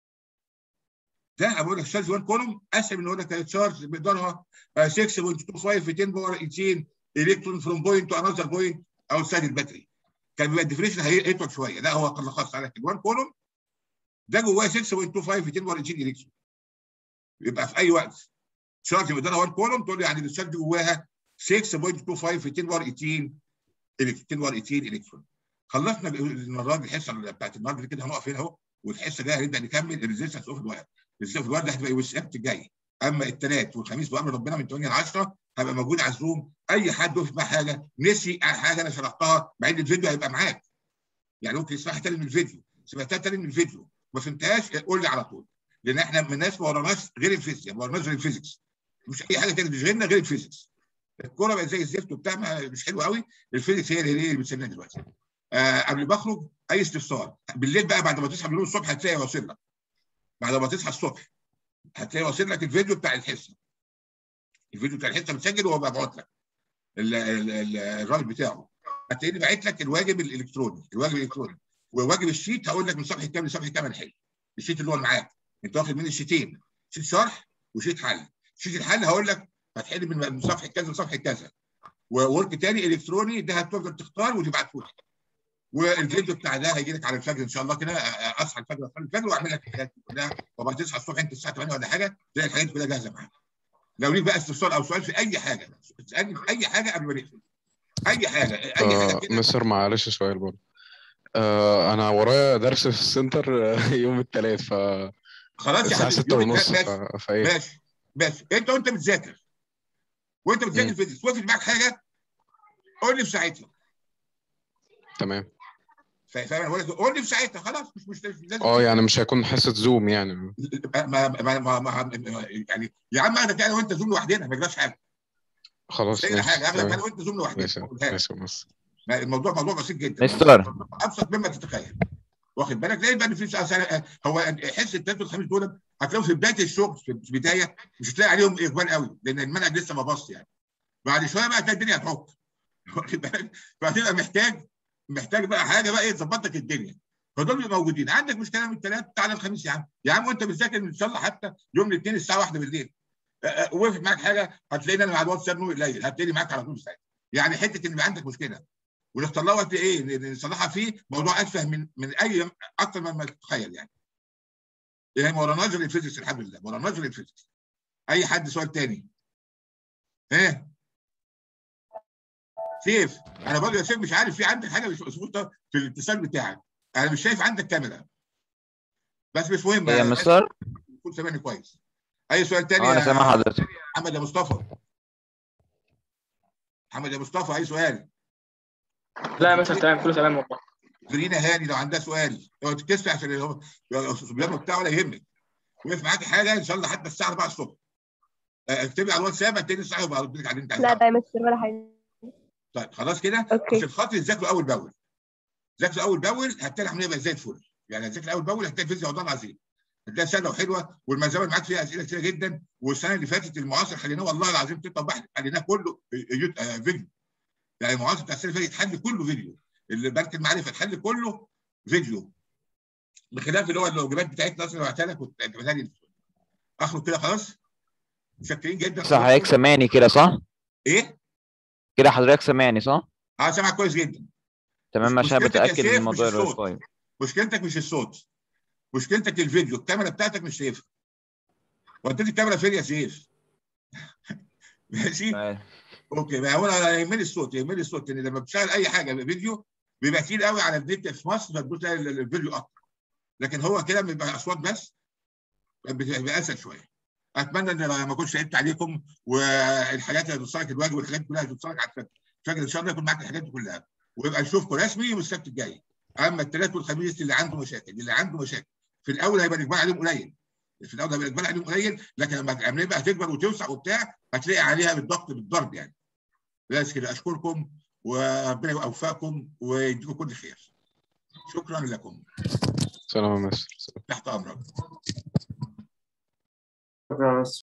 ده بقول لك تشارج 1 كولوم اسهل من اقول لك تشارج مقدارها آه، 6.25 في 10 باور 18 الكترون فروم بوينت تو انذر بوينت اوتسايد الباتري كان بيبقى الديفريشن هيطول شويه لا هو خلص على كده 1 كولوم ده جواه 6.25 في 10 باور 18 الكترون يبقى في اي وقت تشارج مقدارها 1 كولوم تقول لي يعني التشارج جواها 6.25 في 10 باور 18 الكترون 10 باور 18 الكترون خلصنا المره دي الحصه بتاعت النهارده دي كده هنقف هنا اهو والحصه الجايه هنبدا نكمل الريزيستنس اوف الواير الريزيستنس اوف الواير ده هتبقى يوم السبت الجاي اما الثلاث والخميس بامر ربنا من 8 ل 10 هبقى موجود على الزوم اي حد وقف معاه حاجه نسي حاجه انا شرحتها مع ان الفيديو هيبقى معاك يعني ممكن يسمعها تاني من الفيديو سمعتها تاني من الفيديو ما فهمتهاش قول لي على طول لان احنا من الناس ما وراناش غير الفيزياء ما وراناش غير الفيزيكس مش اي حاجه تاني تشغلنا غير الفيزيكس الكوره بقت زي الزفت وبتاع ما- مش حلوه قوي الفيزيكس هي اللي هي اللي بتسلينا دلوقتي آه قبل ما اخرج اي استفسار بالليل بقى بعد ما تصحى من النوم الصبح هتلاقي واصل لك بعد ما تصحى الصبح هتلاقي واصل لك الفيديو بتاع الحصه الفيديو بتاع الحصه متسجل وهو مبعوت لك ال- ال- ال- الرابط بتاعه هتلاقيني باعت لك الواجب الالكتروني الواجب الالكتروني وواجب الشيت هقول لك من صفحه كام لصفحه كام الحل الشيت اللي هو معاك انت واخد مني الشيتين شيت شرح وشيت حل شيت الحل هقول لك هتحل من من صفحه كذا لصفحه كذا وورك تاني الكتروني ده هتقدر تختار وتبعته لي والفيديو بتاع ده هيجي لك على الفجر ان شاء الله كده اصحى الفجر اصحى الفجر واعمل لك الحاجات دي كلها وبعد تصحى الصبح انت الساعه 8 ولا حاجه تلاقي الحاجات دي كلها جاهزه معاك لو ليك بقى استفسار او سؤال في اي حاجه اسالني في اي حاجه قبل ما نقفل اي حاجه اي حاجه آه كده مستر معلش سؤال برضه آه انا ورايا درس في السنتر آه، يوم الثلاث ف خلاص يا الساعة حبيبي ستة يوم ونص الثلاث- ف... فايه ماشي ماشي انت وانت بتذاكر وانت بتذاكر مم. فيزيكس وقفت معاك حاجه قول لي في ساعتها تمام فا- فاهم انا بقول لك قول لي في ساعتها خلاص مش مش مش لازم اه يعني مش هيكون حصة زوم يعني ما ما ما, ما, ما يعني يا عم انا انا وانت زوم لوحدنا ما يجراش حاجه خلاص مش هيجرى ماشي حاجه اغلب تمام انا وانت زوم لوحدنا ماشي قولها لك. ماشي ماشي الموضوع موضوع بسيط جدا مستر. ابسط مما تتخيل واخد بالك لان بقى في سنة هو حس الثلاث والخميس دول هتلاقيهم في بدايه الشغل في البدايه مش هتلاقي عليهم اقبال قوي لان المنهج لسه ما بص يعني بعد شويه بقى تلاقي الدنيا هتعك واخد بالك فهتبقى محتاج محتاج بقى حاجه بقى ايه تظبط لك الدنيا فدول بيبقوا موجودين عندك مشكله من الثلاث تعالى الخميس يا عم يا عم وانت بتذاكر ان شاء الله حتى يوم الاثنين الساعه 1 بالليل أه، أه، وقفت معاك حاجه هتلاقيني انا مع الواتساب نور قليل هتلاقيني معاك على طول ساعتها يعني حته ان يبقى عندك مشكله ونختار لها وقت ايه ن- نصلحها فيه موضوع اتفه من من اي اكتر مما تتخيل يعني يعني ما وراناش غير الفيزيكس الحمد لله ما وراناش غير الفيزيكس اي حد سؤال تاني ايه سيف انا برضه يا سيف مش عارف في عندك حاجه مش مظبوطه في الاتصال بتاعك انا مش شايف عندك كاميرا بس مش مهم يا مستر كنت سامعني كويس اي سؤال تاني اه انا يا سامع حضرتك محمد يا مصطفى محمد يا مصطفى اي سؤال لا يا مستر تمام كله تمام والله فيرينا هاني لو عندها سؤال لو تتكسف عشان هو البلان بتاعه ولا يهمك وقف معاك حاجه ان شاء الله حتى الساعه 4 الصبح آه، اكتبي على الواتساب هتلاقي الساعه وبرد لك على اللي انت لا عايزه ده يا مستر ولا حاجة طيب خلاص كده اوكي عشان خاطر تذاكروا اول باول ذاكروا اول باول هتلاقي العمليه بقت زي الفل يعني هتذاكر اول باول هتلاقي الفيزياء والله العظيم هتلاقي سهله وحلوه والمزامل معاك فيها اسئله كتيره جدا والسنه اللي فاتت المعاصر خليناه والله العظيم تطلع بحث خليناه كله يوت- آه، فيديو يعني المعاصر بتاع السنه اللي فاتت اتحل كله فيديو اللي بنك المعرفه اتحل كله فيديو بخلاف اللي هو الواجبات بتاعتنا اصلا اللي بعتها لك كنت اعتمدها لي اخرج كده خلاص متشكرين جدا صح حضرتك سامعني كده صح؟ ايه؟ كده حضرتك سامعني صح؟ اه سامعك كويس جدا تمام عشان مشكلتك يا بتاكد سيف من مش موضوع الواي الصوت. فاي مشكلتك مش الصوت مشكلتك الفيديو الكاميرا بتاعتك مش شايفها وانت الكاميرا فين يا سيف ماشي تمام. اوكي بقى هو انا يهمني الصوت يهمني الصوت ان لما بتشتغل اي حاجه فيديو بيبقى كتير قوي على النت في مصر فتبص تلاقي ال- الفيديو اكتر لكن هو كده بيبقى اصوات بس بيبقى اسهل شويه اتمنى ان أنا ما اكونش تعبت عليكم والحاجات اللي هتوصلك الواجب والحاجات دي كلها هتوصلك على الفجر الفجر ان شاء الله يكون معاك الحاجات دي كلها ويبقى نشوفكم رسمي يوم السبت الجاي اما الثلاث والخميس اللي عنده مشاكل اللي عنده مشاكل في الاول هيبقى الاجبار عليهم قليل في الاول هيبقى الاجبار عليهم قليل لكن لما العمليه بقى تكبر وتوسع وبتاع هتلاقي عليها بالضغط بالضرب يعني بس كده اشكركم وربنا يوفقكم ويديكم كل خير شكرا لكم سلام يا مستر تحت امرك شكرا بس